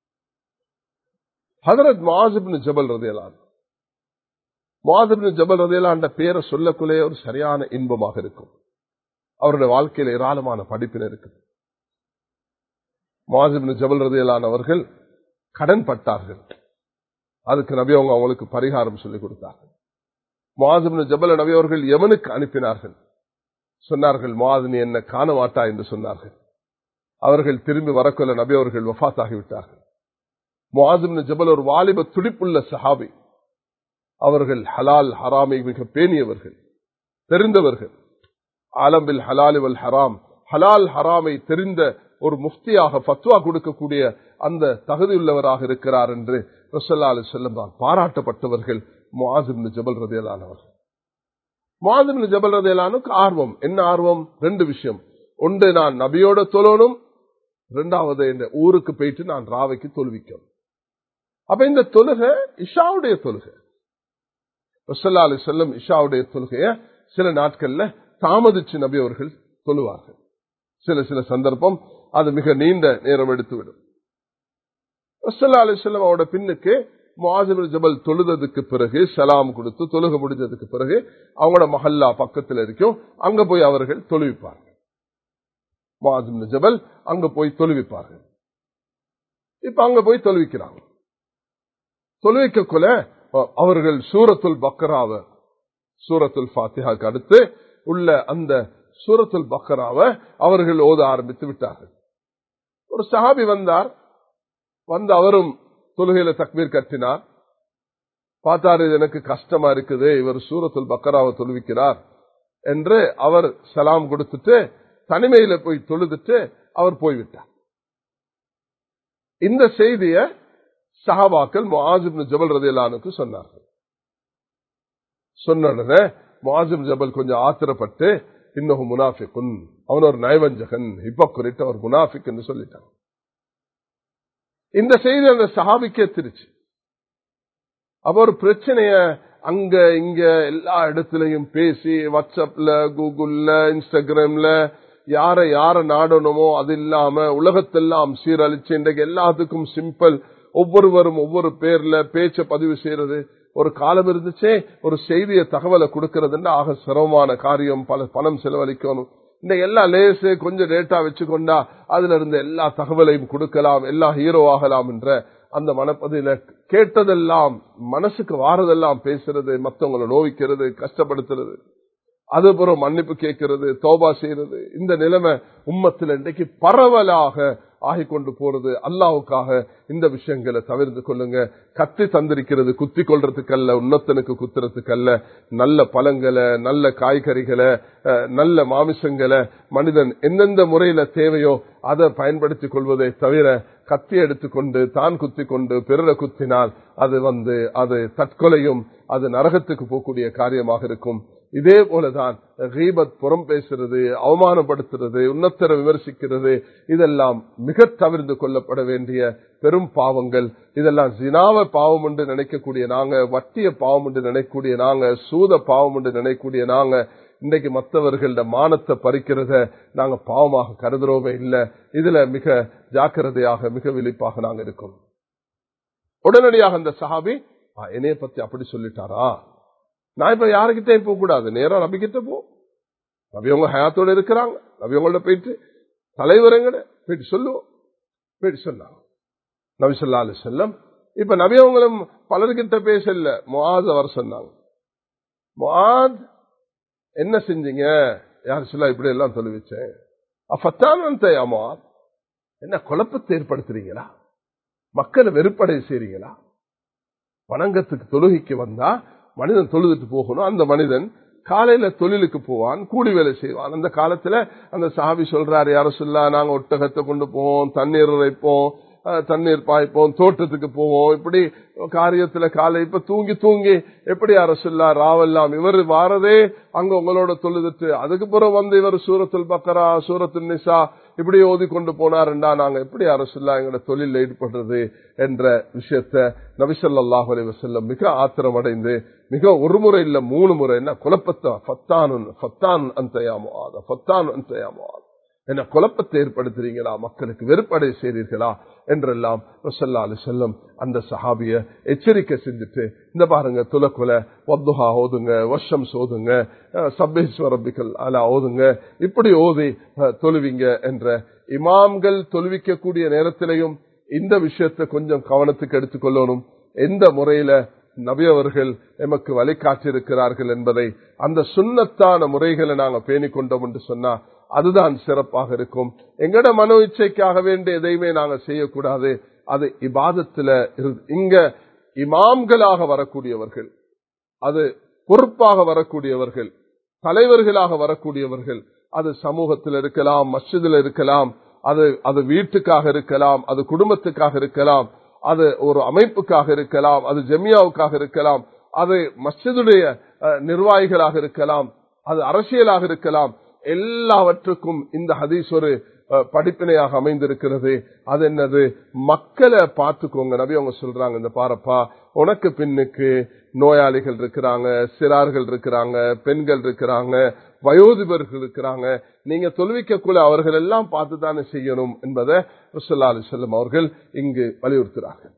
ஹதரத் மாசிபின் ஜபல் ரதையலான் மாசிபின் ஜபல் ரதையலான் பேரை சொல்லக்குள்ளே ஒரு சரியான இன்பமாக இருக்கும் அவருடைய வாழ்க்கையில் ஏராளமான படிப்பின இருக்குது மாசிபின் ஜபல் ரதையலான் அவர்கள் கடன் பட்டார்கள் அதுக்கு நபி அவங்க அவங்களுக்கு பரிகாரம் சொல்லிக் கொடுத்தார்கள் மாசிபின் ஜபல் நபி அவர்கள் எவனுக்கு அனுப்பினார்கள் சொன்னார்கள் மாதனி என்ன காண மாட்டா என்று சொன்னார்கள் அவர்கள் திரும்பி வரக்கொள்ள நபி அவர்கள் வஃத் ஆகிவிட்டார்கள் முவாசிபின் ஜபல் ஒரு வாலிப துடிப்புள்ள சஹாபி அவர்கள் ஹலால் ஹராமை மிக பேணியவர்கள் தெரிந்தவர்கள் ஆலம்பில் ஹலாலி வல் ஹராம் ஹலால் ஹராமை தெரிந்த ஒரு முஃப்தியாக ஃபத்வா கொடுக்கக்கூடிய அந்த தகுதியுள்ளவராக இருக்கிறார் என்று ரசல்லா அலி செல்லம் தான் பாராட்டப்பட்டவர்கள் முவாசிபின் ஜபல் ரதியலானவர்கள் முவாசிபின் ஜபல் ரதியலானுக்கு ஆர்வம் என்ன ஆர்வம் ரெண்டு விஷயம் ஒன்று நான் நபியோட தொழணும் இரண்டாவது இந்த ஊருக்கு போயிட்டு நான் ராவைக்கு தொழுவிக்கணும் அப்ப இந்த தொழுகை இஷாவுடைய தொழுகை ரசல்லா அலி செல்லம் இஷாவுடைய தொழுகைய சில நாட்கள்ல தாமதிச்சு நபி அவர்கள் தொழுவார்கள் சில சில சந்தர்ப்பம் அது மிக நீண்ட நேரம் எடுத்துவிடும் ரசல்லா அலி செல்லம் அவரோட பின்னுக்கு முவாசிபின் ஜபல் தொழுததுக்கு பிறகு சலாம் கொடுத்து தொழுக முடிஞ்சதுக்கு பிறகு அவங்களோட மஹல்லா பக்கத்தில் இருக்கும் அங்க போய் அவர்கள் தொழுவிப்பார்கள் முவாசிபின் ஜபல் அங்க போய் தொழுவிப்பார்கள் இப்ப அங்க போய் தொழுவிக்கிறாங்க தொழுவிக்கக்குள்ள அவர்கள் சூரத்துல் பக்கராவ சூரத்துல் ஃபாத்திஹாக்கு அடுத்து உள்ள அந்த சூரத்துல் பக்கராவ அவர்கள் ஓத ஆரம்பித்து விட்டார்கள் ஒரு சஹாபி வந்தார் வந்து அவரும் தொழுகையில தக்பீர் கட்டினார் பார்த்தாரு இது எனக்கு கஷ்டமா இருக்குது இவர் சூரத்துல் பக்கராவை தொழுவிக்கிறார் என்று அவர் சலாம் கொடுத்துட்டு தனிமையில போய் தொழுதுட்டு அவர் போய்விட்டார் இந்த செய்திய சஹாபாக்கள் முஆசிப் ஜபல் ரதியலானுக்கு சொன்னார்கள் சொன்ன உடனே முஆசிப் ஜபல் கொஞ்சம் ஆத்திரப்பட்டு இன்னொரு முனாஃபிக்குன் அவன் ஒரு நயவஞ்சகன் ஹிப்பக்குரிட்டு அவர் முனாஃபிக் என்று சொல்லிட்டான் இந்த செய்தி அந்த சஹாபிக்கே திருச்சு அப்ப ஒரு பிரச்சனைய அங்க இங்க எல்லா இடத்துலயும் பேசி வாட்ஸ்அப்ல கூகுள்ல இன்ஸ்டாகிராம்ல யார யார நாடணுமோ அது இல்லாம உலகத்தெல்லாம் சீரழிச்சு இன்றைக்கு எல்லாத்துக்கும் சிம்பிள் ஒவ்வொருவரும் ஒவ்வொரு பேர்ல பேச்ச பதிவு செய்யறது ஒரு காலம் இருந்துச்சே ஒரு செய்திய தகவலை கொடுக்கறதுன்னு ஆக சிரமமான காரியம் பல பணம் செலவழிக்கணும் இந்த எல்லா லேசு கொஞ்சம் டேட்டா வச்சுக்கொண்டா அதுல இருந்து எல்லா தகவலையும் கொடுக்கலாம் எல்லா ஹீரோ ஆகலாம் என்ற அந்த மனப்பதில கேட்டதெல்லாம் மனசுக்கு வாரதெல்லாம் பேசுறது மத்தவங்களை நோவிக்கிறது கஷ்டப்படுத்துறது அதுபுறம் மன்னிப்பு கேட்கிறது தோபா செய்யறது இந்த நிலைமை உம்மத்தில் இன்றைக்கு பரவலாக ஆகிக்கொண்டு போறது அல்லாவுக்காக இந்த விஷயங்களை தவிர்த்து கொள்ளுங்க கத்தி தந்திருக்கிறது குத்தி கொள்றதுக்கல்ல உன்னத்தனுக்கு குத்துறதுக்கல்ல நல்ல பழங்களை நல்ல காய்கறிகளை நல்ல மாமிசங்களை மனிதன் எந்தெந்த முறையில தேவையோ அதை பயன்படுத்திக் கொள்வதை தவிர கத்தி எடுத்துக்கொண்டு தான் குத்தி கொண்டு பிறரை குத்தினால் அது வந்து அது தற்கொலையும் அது நரகத்துக்கு போகக்கூடிய காரியமாக இருக்கும் இதே போலதான் ரீபத் புறம் பேசுறது அவமானப்படுத்துறது உன்னத்தர விமர்சிக்கிறது இதெல்லாம் மிக தவிர்த்து கொள்ளப்பட வேண்டிய பெரும் பாவங்கள் இதெல்லாம் ஜினாவ பாவம் என்று நினைக்கக்கூடிய நாங்க வட்டிய பாவம் என்று நினைக்கக்கூடிய நாங்க சூத பாவம் என்று நினைக்கக்கூடிய நாங்க இன்றைக்கு மற்றவர்கள மானத்தை பறிக்கிறத நாங்க பாவமாக கருதுறோமே இல்ல இதுல மிக ஜாக்கிரதையாக மிக விழிப்பாக நாங்க இருக்கோம் உடனடியாக அந்த சஹாபி என்னைய பத்தி அப்படி சொல்லிட்டாரா நான் இப்ப யாருக்கிட்டே போக கூடாது நேரம் நபிக்கிட்ட போ நபி அவங்க ஹயாத்தோட இருக்கிறாங்க நபி அவங்கள்ட்ட போயிட்டு தலைவரங்கட போயிட்டு சொல்லுவோம் போயிட்டு சொன்னாங்க நபி சொல்லா அலி செல்லம் இப்ப நபி அவங்களும் பலர்கிட்ட பேசல முவாத் அவர் சொன்னாங்க முவாத் என்ன செஞ்சீங்க யார் சொல்ல இப்படி எல்லாம் தொழுவிச்சேன் அப்பத்தான் முவாத் என்ன குழப்பத்தை ஏற்படுத்துறீங்களா மக்களை வெறுப்படை செய்றீங்களா வணங்கத்துக்கு தொழுகைக்கு வந்தா மனிதன் தொழுதுட்டு போகணும் அந்த மனிதன் காலையில தொழிலுக்கு போவான் கூலி வேலை செய்வான் அந்த காலத்துல அந்த சாபி சொல்றாரு யார சொல்லா நாங்க ஒட்டகத்தை கொண்டு போவோம் தண்ணீர் உரைப்போம் தண்ணீர் பாய்ப்போம் தோட்டத்துக்கு போவோம் இப்படி காரியத்துல காலை இப்ப தூங்கி தூங்கி எப்படி யார சொல்லா ராவெல்லாம் இவர் வாரதே அங்க உங்களோட தொழுதுட்டு அதுக்கு பிறகு வந்து இவர் சூரத்துல் பக்கரா சூரத்துல் நிசா இப்படி ஓதி கொண்டு போனாருண்டா நாங்க எப்படி அரசுல்லா எங்களோட தொழில் ஈடுபடுறது என்ற விஷயத்த நபிசல்லாஹ் அலி வசல்லம் மிக ஆத்திரம் அடைந்து மிக ஒரு முறை இல்ல மூணு முறை என்ன குழப்பத்தை ஃபத்தான் ஃபத்தான் அந்தயாமோ ஆத ஃபத்தான் அந்தயாமோ ஆத என்ன குழப்பத்தை ஏற்படுத்துறீங்களா மக்களுக்கு வெறுப்படை செய்றீர்களா என்றெல்லாம் ரசல்லா அலி செல்லம் அந்த சஹாபிய எச்சரிக்கை செஞ்சுட்டு இந்த பாருங்க துலக்குல வத்துஹா ஓதுங்க வருஷம் சோதுங்க சப்பேஸ்வரபிகள் அலா ஓதுங்க இப்படி ஓதி தொழுவிங்க என்ற இமாம்கள் தொழுவிக்கக்கூடிய நேரத்திலையும் இந்த விஷயத்தை கொஞ்சம் கவனத்துக்கு எடுத்துக்கொள்ளணும் எந்த முறையில நபி அவர்கள் எமக்கு வழிகாட்டிருக்கிறார்கள் என்பதை அந்த சுண்ணத்தான முறைகளை நாங்க பேணிக் கொண்டோம் என்று சொன்னா அதுதான் சிறப்பாக இருக்கும் எங்கட மனோ இச்சைக்காக வேண்டிய எதையுமே நாங்க செய்யக்கூடாது அது இபாதத்துல இங்க இமாம்களாக வரக்கூடியவர்கள் அது பொறுப்பாக வரக்கூடியவர்கள் தலைவர்களாக வரக்கூடியவர்கள் அது சமூகத்தில் இருக்கலாம் மஸ்ஜிதில் இருக்கலாம் அது அது வீட்டுக்காக இருக்கலாம் அது குடும்பத்துக்காக இருக்கலாம் அது ஒரு அமைப்புக்காக இருக்கலாம் அது ஜெமியாவுக்காக இருக்கலாம் அது மஸ்ஜிதுடைய நிர்வாகிகளாக இருக்கலாம் அது அரசியலாக இருக்கலாம் எல்லாவற்றுக்கும் இந்த ஹதீஸ் ஒரு படிப்பினையாக அமைந்திருக்கிறது அது என்னது மக்களை பார்த்துக்கோங்க நபி அவங்க சொல்றாங்க இந்த பாரப்பா உனக்கு பின்னுக்கு நோயாளிகள் இருக்கிறாங்க சிறார்கள் இருக்கிறாங்க பெண்கள் இருக்கிறாங்க வயோதிபர்கள் இருக்கிறாங்க நீங்க தொழுவிக்கக்குள்ள அவர்கள் எல்லாம் பார்த்து தானே செய்யணும் என்பதை ருசல்லா அலி செல்லம் அவர்கள் இங்கு வலியுறுத்துறார்கள்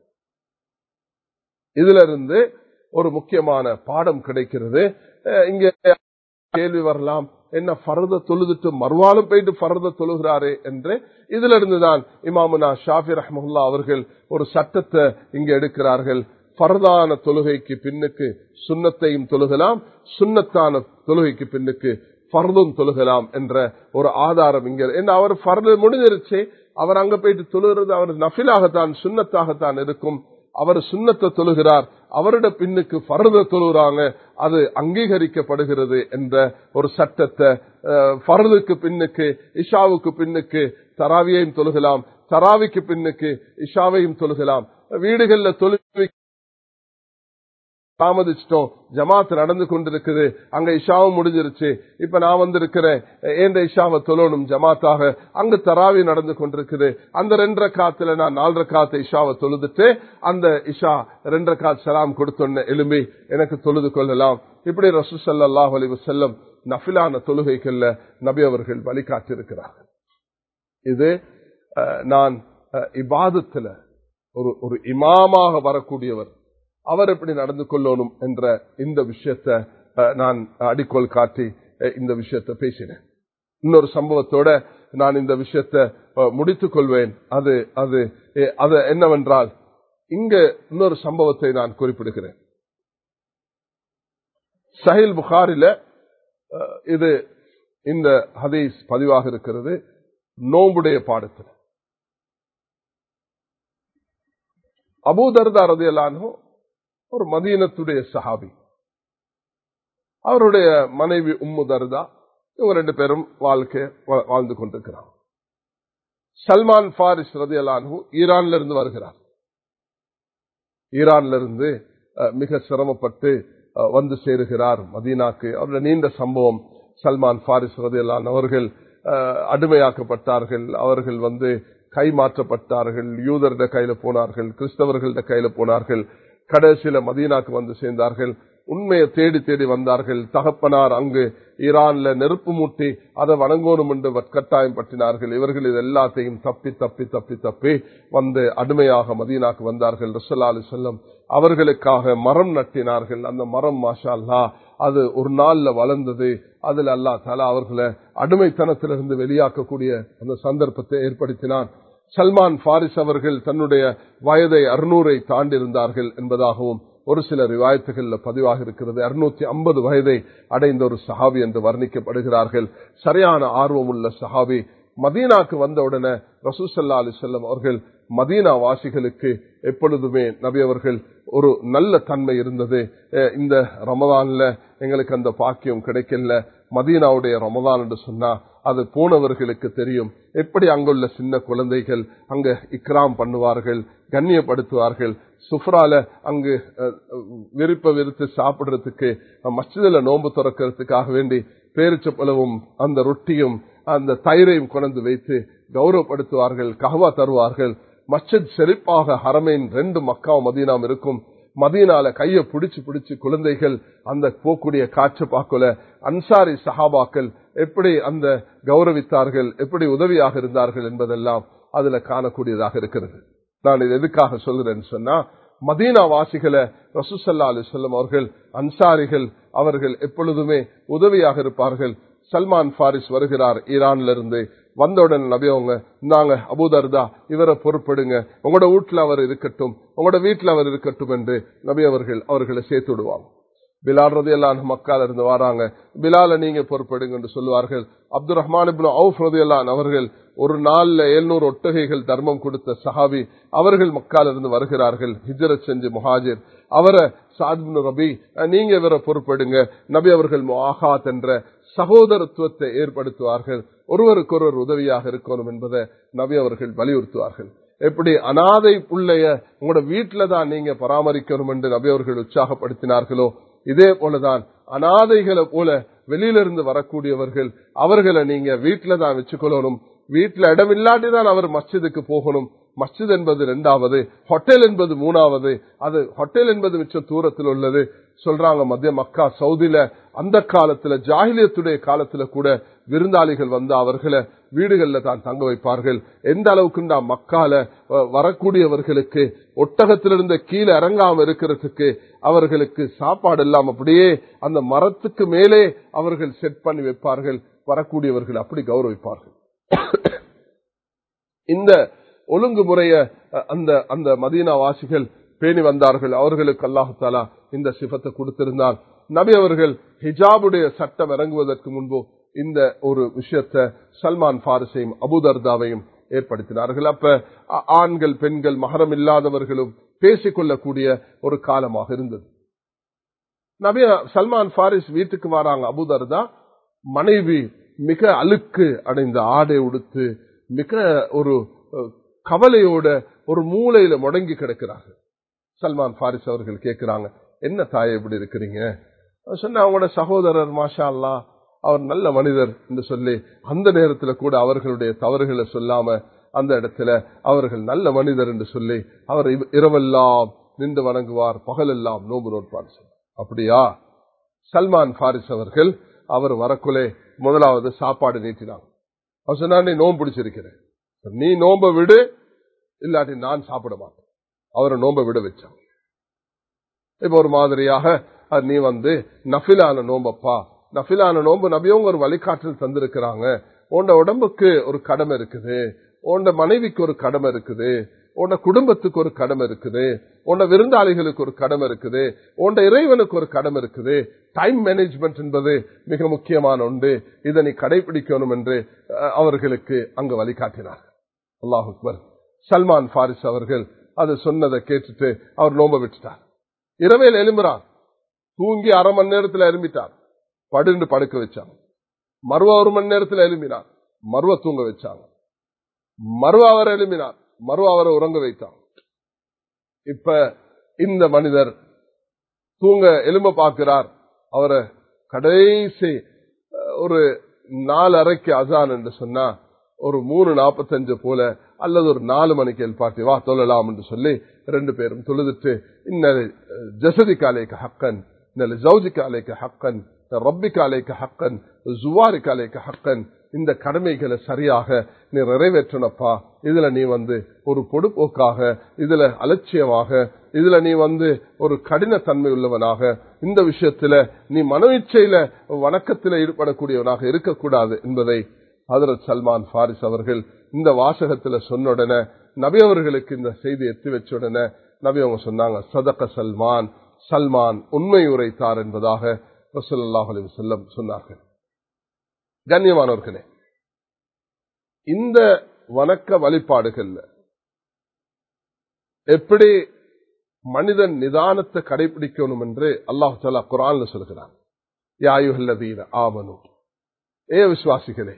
இதுல இருந்து ஒரு முக்கியமான பாடம் கிடைக்கிறது இங்க கேள்வி வரலாம் என்ன பரத தொழுதுட்டு மறுவாலும் போயிட்டு பரத தொழுகிறாரு என்று இதுல இருந்துதான் இமாமுனா ஷாஃபி ரஹமுல்லா அவர்கள் ஒரு சட்டத்தை இங்க எடுக்கிறார்கள் பரதான தொழுகைக்கு பின்னுக்கு சுண்ணத்தையும் தொழுகலாம் சுண்ணத்தான தொழுகைக்கு பின்னுக்கு பர்தும் தொழுகலாம் என்ற ஒரு ஆதாரம் இங்க என்ன அவர் பர்து முடிஞ்சிருச்சு அவர் அங்க போயிட்டு தொழுகிறது அவர் நஃபிலாகத்தான் சுண்ணத்தாகத்தான் இருக்கும் அவர் சுண்ணத்தை தொழுகிறார் அவரோட பின்னுக்கு பருத தொழுகிறாங்க அது அங்கீகரிக்கப்படுகிறது என்ற ஒரு சட்டத்தை பருதுக்கு பின்னுக்கு இஷாவுக்கு பின்னுக்கு தராவியையும் தொழுகலாம் தராவிக்கு பின்னுக்கு இஷாவையும் தொழுகலாம் வீடுகள்ல தொழுகை தாமதிச்சிட்டோம் ஜமாத் நடந்து கொண்டிருக்குது அங்க இஷாவும் முடிஞ்சிருச்சு இப்ப நான் வந்திருக்கிறேன் ஏந்த இஷாவை தொழணும் ஜமாத்தாக அங்க தராவி நடந்து கொண்டிருக்குது அந்த ரெண்டரை காத்துல நான் நாலரை காத்த இஷாவை தொழுதுட்டு அந்த இஷா ரெண்டரை காத் சலாம் கொடுத்தோன்னு எலும்பி எனக்கு தொழுது கொள்ளலாம் இப்படி ரசூசல்லாஹ் அலி செல்லம் நஃபிலான தொழுகைகள்ல நபி அவர்கள் வழிகாட்டிருக்கிறார்கள் இது நான் இபாதத்துல ஒரு ஒரு இமாமாக வரக்கூடியவர் அவர் எப்படி நடந்து கொள்ளணும் என்ற இந்த விஷயத்தை நான் அடிக்கோள் காட்டி இந்த விஷயத்தை பேசினேன் இன்னொரு சம்பவத்தோட நான் இந்த விஷயத்தை முடித்துக் கொள்வேன் அது அது அது என்னவென்றால் இங்க இன்னொரு சம்பவத்தை நான் குறிப்பிடுகிறேன் சஹில் புகாரில இது இந்த ஹதீஸ் பதிவாக இருக்கிறது நோம்புடைய பாடத்தில் அபூதர்தா ரதியலானோ ஒரு மதீனத்துடைய சஹாபி அவருடைய மனைவி உம்மு தர்தா இவங்க ரெண்டு பேரும் வாழ்க்கை வாழ்ந்து கொண்டிருக்கிறார் சல்மான் பாரிஸ் ரதியலானு ஈரான்ல இருந்து வருகிறார் ஈரான்ல இருந்து மிக சிரமப்பட்டு வந்து சேருகிறார் மதீனாக்கு அவருடைய நீண்ட சம்பவம் சல்மான் பாரிஸ் ரதியலான் அவர்கள் அடிமையாக்கப்பட்டார்கள் அவர்கள் வந்து கைமாற்றப்பட்டார்கள் யூதர்ட கையில போனார்கள் கிறிஸ்தவர்கள்ட கையில போனார்கள் கடைசியில மதீனாக்கு வந்து சேர்ந்தார்கள் உண்மையை தேடி தேடி வந்தார்கள் தகப்பனார் அங்கு ஈரான்ல நெருப்பு மூட்டி அதை வணங்கணும் என்று வற்கட்டாயம் பற்றினார்கள் இவர்கள் இது எல்லாத்தையும் தப்பி தப்பி தப்பி தப்பி வந்து அடிமையாக மதீனாக்கு வந்தார்கள் ரசல்லா அலி சொல்லம் அவர்களுக்காக மரம் நட்டினார்கள் அந்த மரம் மாஷா அல்லா அது ஒரு நாள்ல வளர்ந்தது அதுல அல்லா தலா அவர்களை அடிமைத்தனத்திலிருந்து வெளியாக்கக்கூடிய அந்த சந்தர்ப்பத்தை ஏற்படுத்தினான் சல்மான் பாரிஸ் அவர்கள் தன்னுடைய வயதை அறுநூறை தாண்டியிருந்தார்கள் என்பதாகவும் ஒரு சில ரிவாயத்துகள்ல பதிவாக இருக்கிறது அறுநூத்தி ஐம்பது வயதை அடைந்த ஒரு சஹாபி என்று வர்ணிக்கப்படுகிறார்கள் சரியான ஆர்வம் உள்ள சஹாபி மதீனாக்கு வந்தவுடனே ரசூசல்லா அலி செல்லம் அவர்கள் மதீனா வாசிகளுக்கு எப்பொழுதுமே நபி அவர்கள் ஒரு நல்ல தன்மை இருந்தது இந்த ரமதான்ல எங்களுக்கு அந்த பாக்கியம் கிடைக்கல மதீனாவுடைய ரமதான் என்று சொன்னா அது போனவர்களுக்கு தெரியும் எப்படி அங்குள்ள சின்ன குழந்தைகள் அங்க இக்ராம் பண்ணுவார்கள் கண்ணியப்படுத்துவார்கள் சுஃப்ரால அங்கு விருப்ப விருத்து சாப்பிடுறதுக்கு மஸ்ஜிதில் நோன்பு துறக்கிறதுக்காக வேண்டி பேரிச்சப்பளவும் அந்த ரொட்டியும் அந்த தயிரையும் கொண்டு வைத்து கௌரவப்படுத்துவார்கள் கஹவா தருவார்கள் மஸ்ஜித் செழிப்பாக ஹரமேன் ரெண்டு மக்கா மதீனாம் இருக்கும் மதீனால கைய பிடிச்சு பிடிச்சு குழந்தைகள் அந்த போக்கூடிய காற்று பார்க்கல அன்சாரி சஹாபாக்கள் எப்படி அந்த கௌரவித்தார்கள் எப்படி உதவியாக இருந்தார்கள் என்பதெல்லாம் அதுல காணக்கூடியதாக இருக்கிறது நான் இது எதுக்காக சொல்கிறேன்னு சொன்னா மதீனா வாசிகளை ரசூசல்லா அலி சொல்லம் அவர்கள் அன்சாரிகள் அவர்கள் எப்பொழுதுமே உதவியாக இருப்பார்கள் சல்மான் பாரிஸ் வருகிறார் ஈரான்ல இருந்து வந்தவுடன் நபி அவங்க நாங்க அபூதர்தா இவரை பொறுப்படுங்க உங்களோட வீட்டுல அவர் இருக்கட்டும் உங்களோட வீட்டுல அவர் இருக்கட்டும் என்று நபி அவர்கள் அவர்களை சேர்த்து விடுவாங்க பிலால் ரதி எல்லாம் மக்கால இருந்து வராங்க பிலால நீங்க பொறுப்படுங்க என்று சொல்லுவார்கள் அப்துல் ரஹ்மான் அவுஃப் ரதி அல்லான் அவர்கள் ஒரு நாள்ல எழுநூறு ஒட்டகைகள் தர்மம் கொடுத்த சஹாபி அவர்கள் மக்கால இருந்து வருகிறார்கள் ஹிஜரத் செஞ்சு முஹாஜிர் அவரை சாத்பின் ரபி நீங்க இவரை பொறுப்படுங்க நபி அவர்கள் ஆகாத் என்ற சகோதரத்துவத்தை ஏற்படுத்துவார்கள் ஒருவருக்கொருவர் உதவியாக இருக்கணும் என்பதை நபி அவர்கள் வலியுறுத்துவார்கள் எப்படி அனாதை பிள்ளைய உங்களோட வீட்டில தான் நீங்க பராமரிக்கணும் என்று நபி அவர்கள் உற்சாகப்படுத்தினார்களோ இதே போலதான் அனாதைகளை போல வெளியிலிருந்து வரக்கூடியவர்கள் அவர்களை நீங்க வீட்டில தான் வச்சுக்கொள்ளணும் வீட்டுல இடம் இல்லாட்டி தான் அவர் மஸ்ஜிதுக்கு போகணும் மஸ்ஜித் என்பது இரண்டாவது ஹோட்டல் என்பது மூணாவது அது ஹோட்டல் என்பது மிச்ச தூரத்தில் உள்ளது சொல்றாங்க மத்திய மக்கா சவுதியில அந்த காலத்துல ஜாகிலியத்துடைய காலத்துல கூட விருந்தாளிகள் வந்து அவர்களை வீடுகள்ல தான் தங்க வைப்பார்கள் எந்த அளவுக்கு மக்கால வரக்கூடியவர்களுக்கு ஒட்டகத்திலிருந்து கீழே இறங்காம இருக்கிறதுக்கு அவர்களுக்கு சாப்பாடு எல்லாம் அப்படியே அந்த மரத்துக்கு மேலே அவர்கள் செட் பண்ணி வைப்பார்கள் வரக்கூடியவர்கள் அப்படி கௌரவிப்பார்கள் இந்த ஒழுங்குமுறைய அந்த அந்த மதீனா வாசிகள் பேணி வந்தார்கள் அவர்களுக்கு அல்லாஹு தாலா இந்த சிபத்தை கொடுத்திருந்தால் நபி அவர்கள் ஹிஜாபுடைய சட்டம் இறங்குவதற்கு முன்பு இந்த ஒரு விஷயத்தை சல்மான் பாரிசையும் அபுதர்தாவையும் ஏற்படுத்தினார்கள் அப்ப ஆண்கள் பெண்கள் மகரம் இல்லாதவர்களும் பேசிக்கொள்ளக்கூடிய ஒரு காலமாக இருந்தது நபிய சல்மான் பாரிஸ் வீட்டுக்கு வராங்க அபுதர்தா மனைவி மிக அழுக்கு அடைந்த ஆடை உடுத்து மிக ஒரு கவலையோட ஒரு மூளையில முடங்கி கிடக்கிறார்கள் சல்மான் பாரிஸ் அவர்கள் கேட்கிறாங்க என்ன தாய் எப்படி இருக்கிறீங்க சொன்ன அவங்களோட சகோதரர் மாஷா அல்லா அவர் நல்ல மனிதர் என்று சொல்லி அந்த நேரத்தில் கூட அவர்களுடைய தவறுகளை சொல்லாம அந்த இடத்துல அவர்கள் நல்ல மனிதர் என்று சொல்லி அவர் இரவெல்லாம் நின்று வணங்குவார் பகலெல்லாம் நோம்பு நோட்பார் அப்படியா சல்மான் பாரிஸ் அவர்கள் அவர் வரக்குள்ளே முதலாவது சாப்பாடு நீட்டினாங்க அவர் சொன்னா நீ நோம்பு பிடிச்சிருக்கிறேன் நீ நோம்ப விடு இல்லாட்டி நான் சாப்பிட மாட்டேன் அவரை நோம்ப விட வச்சான் இப்ப ஒரு மாதிரியாக நீ வந்து நஃபிலான நோம்பப்பா நஃபிலான நோம்பு நபியவங்க ஒரு வழிகாட்டில் தந்திருக்கிறாங்க உண்ட உடம்புக்கு ஒரு கடமை இருக்குது உண்ட மனைவிக்கு ஒரு கடமை இருக்குது உன்ன குடும்பத்துக்கு ஒரு கடமை இருக்குது உன்ன விருந்தாளிகளுக்கு ஒரு கடமை இருக்குது உன்ட இறைவனுக்கு ஒரு கடமை இருக்குது டைம் மேனேஜ்மெண்ட் என்பது மிக முக்கியமான ஒன்று இதை நீ கடைபிடிக்கணும் என்று அவர்களுக்கு அங்கு வழிகாட்டினார் அல்லாஹ் அக்பர் சல்மான் பாரிஸ் அவர்கள் அது சொன்னதை கேட்டுட்டு அவர் நோம்ப விட்டுட்டார் இரவையில் எலும்புறார் தூங்கி அரை மணி நேரத்தில் எலும்பிட்டார் படுன்னு படுக்க வச்சாங்க மறுவ ஒரு மணி நேரத்தில் எலும்பினார் மறுவ தூங்க வச்சாங்க மறுவ அவர் எலும்பினார் மறுவ அவரை உறங்க வைத்தார் இப்ப இந்த மனிதர் தூங்க எலும்ப பார்க்கிறார் அவரை கடைசி ஒரு நாலு அறைக்கு அசான் என்று சொன்னா ஒரு மூணு நாற்பத்தஞ்சு போல அல்லது ஒரு நாலு மணிக்கு எழுப்பாட்டி வா தொழலாம் என்று சொல்லி ரெண்டு பேரும் தொழுதுட்டு இன்ன ஜசதி காலேக்கு ஹக்கன் இன்ன ஜவுஜி காலேக்கு ஹக்கன் ரப்பி காலேக்கு ஹக்கன் ஜுவாரி காலேக்கு ஹக்கன் இந்த கடமைகளை சரியாக நீ நிறைவேற்றனப்பா இதுல நீ வந்து ஒரு பொடுப்போக்காக இதுல அலட்சியமாக இதுல நீ வந்து ஒரு கடினத்தன்மை உள்ளவனாக இந்த விஷயத்துல நீ மன இச்சையில வணக்கத்தில் ஈடுபடக்கூடியவனாக இருக்கக்கூடாது என்பதை ஹதரத் சல்மான் பாரிஸ் அவர்கள் இந்த வாசகத்துல சொன்ன உடனே நபி அவர்களுக்கு இந்த செய்தி எத்தி வச்ச உடனே நபி அவங்க சொன்னாங்க சதக்க சல்மான் சல்மான் உண்மை உரைத்தார் என்பதாக ரசூல்லாஹ் அலி செல்லம் சொன்னார்கள் கண்ணியமானவர்களே இந்த வணக்க வழிபாடுகள்ல எப்படி மனிதன் நிதானத்தை கடைபிடிக்கணும் என்று அல்லாஹு தாலா குரான்ல சொல்கிறான் யாயுஹல்லதீன ஆமனு ஏ விசுவாசிகளே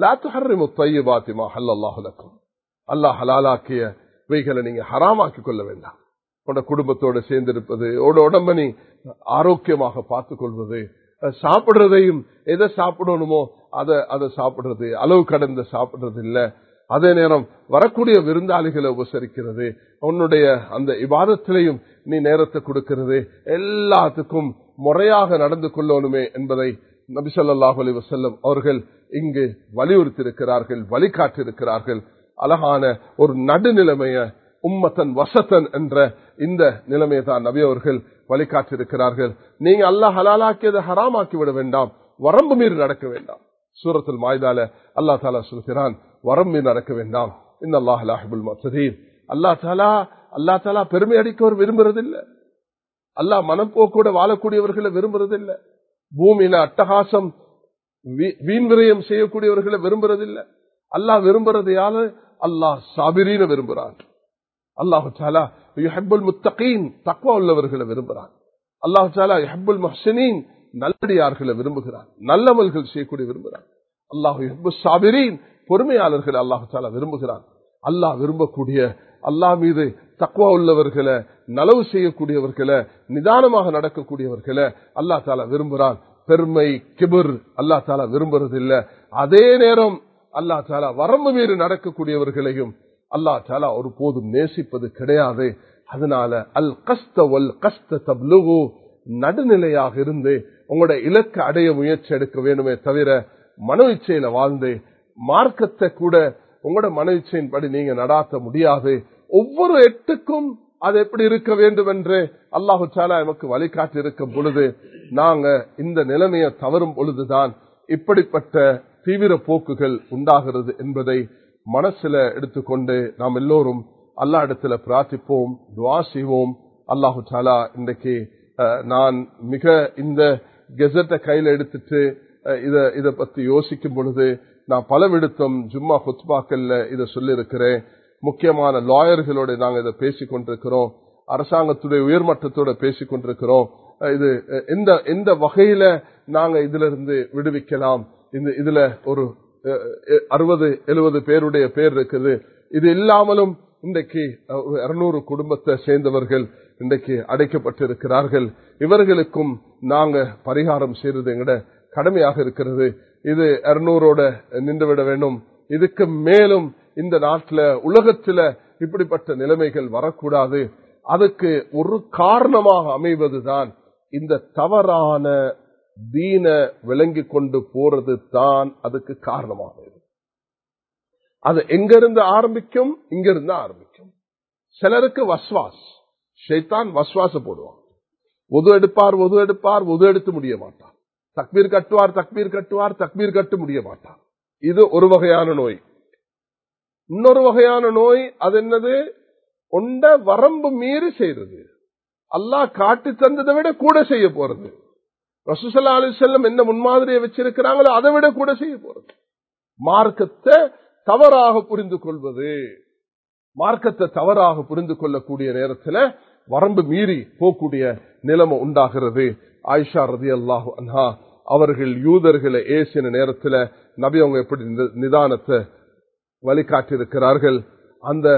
அல்லாஹ் ஹலாலாக்கிய வைகளை நீங்க ஹராமாக்கி கொள்ள வேண்டாம் உட குடும்பத்தோடு சேர்ந்திருப்பது உட உடம்ப நீ ஆரோக்கியமாக பார்த்துக் கொள்வது சாப்பிடுறதையும் எதை சாப்பிடணுமோ அதை அதை சாப்பிடுறது அளவு கடந்த சாப்பிடுறது இல்ல அதே நேரம் வரக்கூடிய விருந்தாளிகளை உபசரிக்கிறது உன்னுடைய அந்த இபாதத்திலையும் நீ நேரத்தை கொடுக்கிறது எல்லாத்துக்கும் முறையாக நடந்து கொள்ளணுமே என்பதை நபிசல்லாஹு அலி வசல்லம் அவர்கள் இங்கு வலியுறுத்தியிருக்கிறார்கள் வழிகாட்டியிருக்கிறார்கள் அழகான ஒரு நடுநிலைமைய உம்மத்தன் வசத்தன் என்ற இந்த நிலைமையை தான் நபி அவர்கள் வழிகாட்டியிருக்கிறார்கள் நீங்க அல்லா ஹலாலாக்கியதை ஹராமாக்கி விட வேண்டாம் வரம்பு மீறி நடக்க வேண்டாம் சூரத்தில் மாய்தால அல்லா தாலா சொல்கிறான் வரம்பு மீறி நடக்க வேண்டாம் இந்த அல்லாஹ் அலாஹிபுல் மசதீன் அல்லா தாலா அல்லா தாலா பெருமை அடிக்கவர் விரும்புறதில்லை அல்லா மனப்போக்கூட வாழக்கூடியவர்களை விரும்புறதில்லை பூமியில அட்டகாசம் வீண் விரயம் செய்யக்கூடியவர்களை விரும்புறதில்லை அல்லாஹ் விரும்புறது யாரு அல்லாஹ் சாபிரீன விரும்புறான் அல்லாஹு சாலா யுஹபுல் முத்தகீன் தக்வா உள்ளவர்களை விரும்புகிறான் அல்லாஹு சாலா யுஹபுல் மஹ்சனீன் நல்லடியார்களை விரும்புகிறான் நல்லவர்கள் செய்யக்கூடிய விரும்புகிறான் அல்லாஹு யுஹபு சாபிரீன் பொறுமையாளர்களை அல்லாஹு சாலா விரும்புகிறான் அல்லாஹ் விரும்பக்கூடிய அல்லாஹ் மீது தக்குவா உள்ளவர்களை நலவு செய்யக்கூடியவர்களை நிதானமாக நடக்கக்கூடியவர்களை அல்லா தாலா விரும்புகிறான் பெருமை கிபுர் அல்லா தாலா விரும்புறது இல்ல அதே நேரம் அல்லா தாலா வரம்பு மீறி நடக்கக்கூடியவர்களையும் அல்லா தாலா ஒரு போதும் நேசிப்பது கிடையாது அதனால அல் கஸ்த ஒல் கஸ்த தப்லுகு நடுநிலையாக இருந்து உங்களோட இலக்கு அடைய முயற்சி எடுக்க வேணுமே தவிர மனோ இச்சையில வாழ்ந்து மார்க்கத்தை கூட உங்களோட மன இச்சையின்படி நீங்க நடாத்த முடியாது ஒவ்வொரு எட்டுக்கும் அது எப்படி இருக்க வேண்டும் என்று அல்லாஹு சாலா நமக்கு வழிகாட்டி இருக்கும் பொழுது நாங்க இந்த நிலைமையை தவறும் பொழுதுதான் இப்படிப்பட்ட தீவிர போக்குகள் உண்டாகிறது என்பதை மனசுல எடுத்துக்கொண்டு நாம் எல்லோரும் அல்லா இடத்துல பிரார்த்திப்போம் துவா செய்வோம் அல்லாஹு தாலா இன்றைக்கு அஹ், நான் மிக இந்த கெசட்டை கையில எடுத்துட்டு அஹ், இத இத பத்தி யோசிக்கும் பொழுது நான் பல விடுத்தம் ஜும்மா ஹுத்பாக்கல்ல இதை சொல்லியிருக்கிறேன் முக்கியமான லாயர்களோட நாங்க இதை பேசிக் கொண்டிருக்கிறோம் அரசாங்கத்துடைய உயர்மட்டத்தோட பேசிக் கொண்டிருக்கிறோம் அஹ், இது அஹ், எந்த எந்த வகையில நாங்க இதுல இருந்து விடுவிக்கலாம் இந்த இதுல ஒரு அறுபது எழுபது பேருடைய பேர் இருக்குது இது இல்லாமலும் இன்றைக்கு இருநூறு குடும்பத்தை சேர்ந்தவர்கள் இன்றைக்கு அடைக்கப்பட்டிருக்கிறார்கள் இவர்களுக்கும் நாங்க பரிகாரம் செய்யறது எங்கட கடமையாக இருக்கிறது இது இருநூறோட நின்றுவிட வேண்டும் இதுக்கு மேலும் இந்த நாட்டில் உலகத்துல இப்படிப்பட்ட நிலைமைகள் வரக்கூடாது அதுக்கு ஒரு காரணமாக அமைவதுதான் இந்த தவறான தீன விளங்கி கொண்டு போறது தான் அதுக்கு காரணமாக இருக்கு. அது எங்கிருந்து ஆரம்பிக்கும் இங்கிருந்து ஆரம்பிக்கும் சிலருக்கு வஸ்வாஸ் ஷைத்தான் வஸ்வாச போடுவான் உது எடுப்பார் உது எடுப்பார் உது எடுத்து முடிய மாட்டார் தக்பீர் கட்டுவார் தக்பீர் கட்டுவார் தக்பீர் கட்டு முடிய மாட்டார் இது ஒரு வகையான நோய் இன்னொரு வகையான நோய் அது என்னது ஒண்ட வரம்பு மீறி செய்யறது அல்லாஹ் காட்டி தந்ததை விட கூட செய்ய போறது ரசூசல்லா அலி செல்லம் என்ன முன்மாதிரியை வச்சிருக்கிறாங்களோ அதை விட கூட செய்ய போறது மார்க்கத்தை தவறாக புரிந்து கொள்வது மார்க்கத்தை தவறாக புரிந்து கொள்ளக்கூடிய நேரத்தில் வரம்பு மீறி போகக்கூடிய நிலைமை உண்டாகிறது ஆயிஷா ரதி அல்லாஹு அன்ஹா அவர்கள் யூதர்களை ஏசின நேரத்தில் நபி அவங்க எப்படி நி- நிதானத்தை வழிகாட்டியிருக்கிறார்கள் அந்த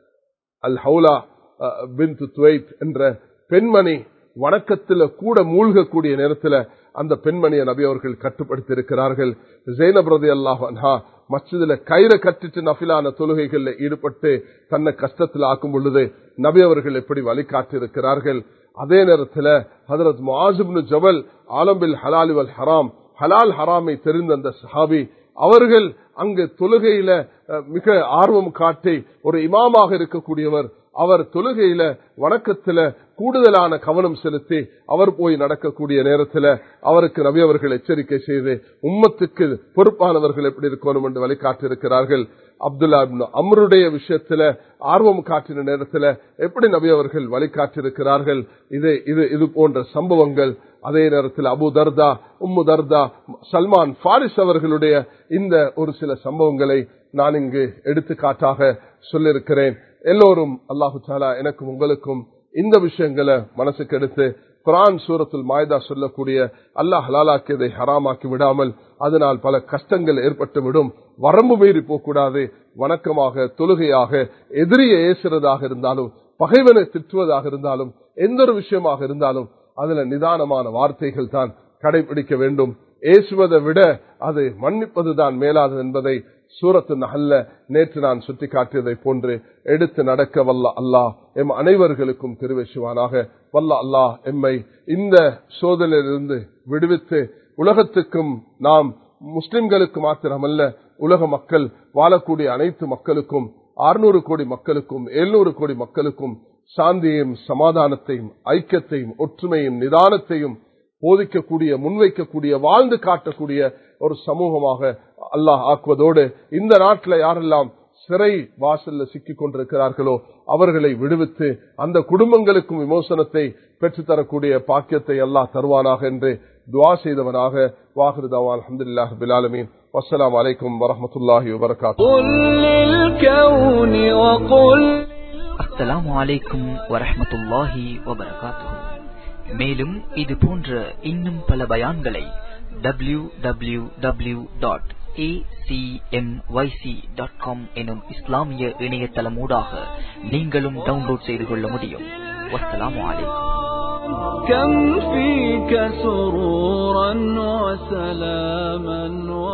அல் ஹவுலா பின் துவைத் என்ற பெண்மணி வணக்கத்தில் கூட மூழ்கக்கூடிய நேரத்தில் அந்த பெண்மணியை நபி அவர்கள் கட்டுப்படுத்தி இருக்கிறார்கள் ஜெயினப் ரதி அல்லாஹ் அன்ஹா மஸ்ஜிதுல கயிறை கட்டிட்டு நஃபிலான தொழுகைகள்ல ஈடுபட்டு தன்னை கஷ்டத்தில் ஆக்கும் பொழுது நபி அவர்கள் எப்படி வழிகாட்டி இருக்கிறார்கள் அதே நேரத்தில் ஹதரத் முஆசிப்னு ஜபல் ஆலம்பில் ஹலாலி வல் ஹராம் ஹலால் ஹராமை தெரிந்த அந்த சஹாபி அவர்கள் அங்கு தொழுகையில அஹ், மிக ஆர்வம் காட்டி ஒரு இமாமாக இருக்கக்கூடியவர் அவர் தொழுகையில வணக்கத்துல கூடுதலான கவனம் செலுத்தி அவர் போய் நடக்கக்கூடிய நேரத்தில் அவருக்கு நபி அவர்கள் எச்சரிக்கை செய்து உம்மத்துக்கு பொறுப்பானவர்கள் எப்படி இருக்கணும் என்று வழிகாட்டியிருக்கிறார்கள் அப்துல்லா இப்னு அம்ருடைய விஷயத்துல ஆர்வம் காட்டின நேரத்தில் எப்படி நபி அவர்கள் வழிகாட்டியிருக்கிறார்கள் இது இது இது போன்ற சம்பவங்கள் அதே நேரத்தில் Abu Darda Umm Darda Salman Faris அவர்களுடைய இந்த ஒரு சில சம்பவங்களை நான் இங்கு எடுத்துக்காட்டாக சொல்லியிருக்கிறேன் எல்லோரும் அல்லாஹு தாலா எனக்கும் உங்களுக்கும் இந்த விஷயங்களை மனசுக்கு எடுத்து குரான் சூரத்துல் மாய்தா சொல்லக்கூடிய அல்லாஹ் ஹலாலாக்கியதை ஹராமாக்கி விடாமல் அதனால் பல கஷ்டங்கள் ஏற்பட்டு விடும் வரம்பு மீறி போகக்கூடாது வணக்கமாக தொழுகையாக எதிரியை ஏசுறதாக இருந்தாலும் பகைவனை திட்டுவதாக இருந்தாலும் எந்த ஒரு விஷயமாக இருந்தாலும் அதுல நிதானமான வார்த்தைகள் தான் கடைபிடிக்க வேண்டும் ஏசுவதை விட அது மன்னிப்பதுதான் மேலாது என்பதை சூரத்து நகல்ல நேற்று நான் சுட்டி காட்டியதை போன்று எடுத்து நடக்க வல்ல அல்லாஹ் எம் அனைவர்களுக்கும் திருவெசுவானாக வல்ல அல்லாஹ் எம்மை இந்த சோதனையிலிருந்து விடுவித்து உலகத்துக்கும் நாம் முஸ்லிம்களுக்கு மாத்திரமல்ல உலக மக்கள் வாழக்கூடிய அனைத்து மக்களுக்கும் அறுநூறு கோடி மக்களுக்கும் எழுநூறு கோடி மக்களுக்கும் சாந்தியையும் சமாதானத்தையும் ஐக்கியத்தையும் ஒற்றுமையும் நிதானத்தையும் போதிக்கக்கூடிய முன்வைக்கக்கூடிய வாழ்ந்து காட்டக்கூடிய ஒரு சமூகமாக அல்லாஹ் ஆக்குவதோடு இந்த நாட்டில் யாரெல்லாம் சிறை வாசல்ல சிக்கிக் கொண்டிருக்கிறார்களோ அவர்களை விடுவித்து அந்த குடும்பங்களுக்கும் விமோசனத்தை பெற்றுத்தரக்கூடிய பாக்கியத்தை அல்லாஹ் தருவானாக என்று துவா செய்தவனாக வாஹிருதாவா அலமதுல்லாஹ் பிலாலமீன் வசலாம் அலைக்கும் வரமத்துல்லாஹி வபரகாத்து قل للكون وقل அஸ்ஸலாமு அலைக்கும் வரஹ்மத்துல்லாஹி வபரகாத்துஹு மேலும் இது போன்ற இன்னும் பல பயான்களை W W W dot dot com எனும் இஸ்லாமிய இணையதளமூடாக நீங்களும் டவுன்லோட் செய்து கொள்ள முடியும் வஸ்ஸலாமு அலைக்கும் كم فيك سرورا وسلاما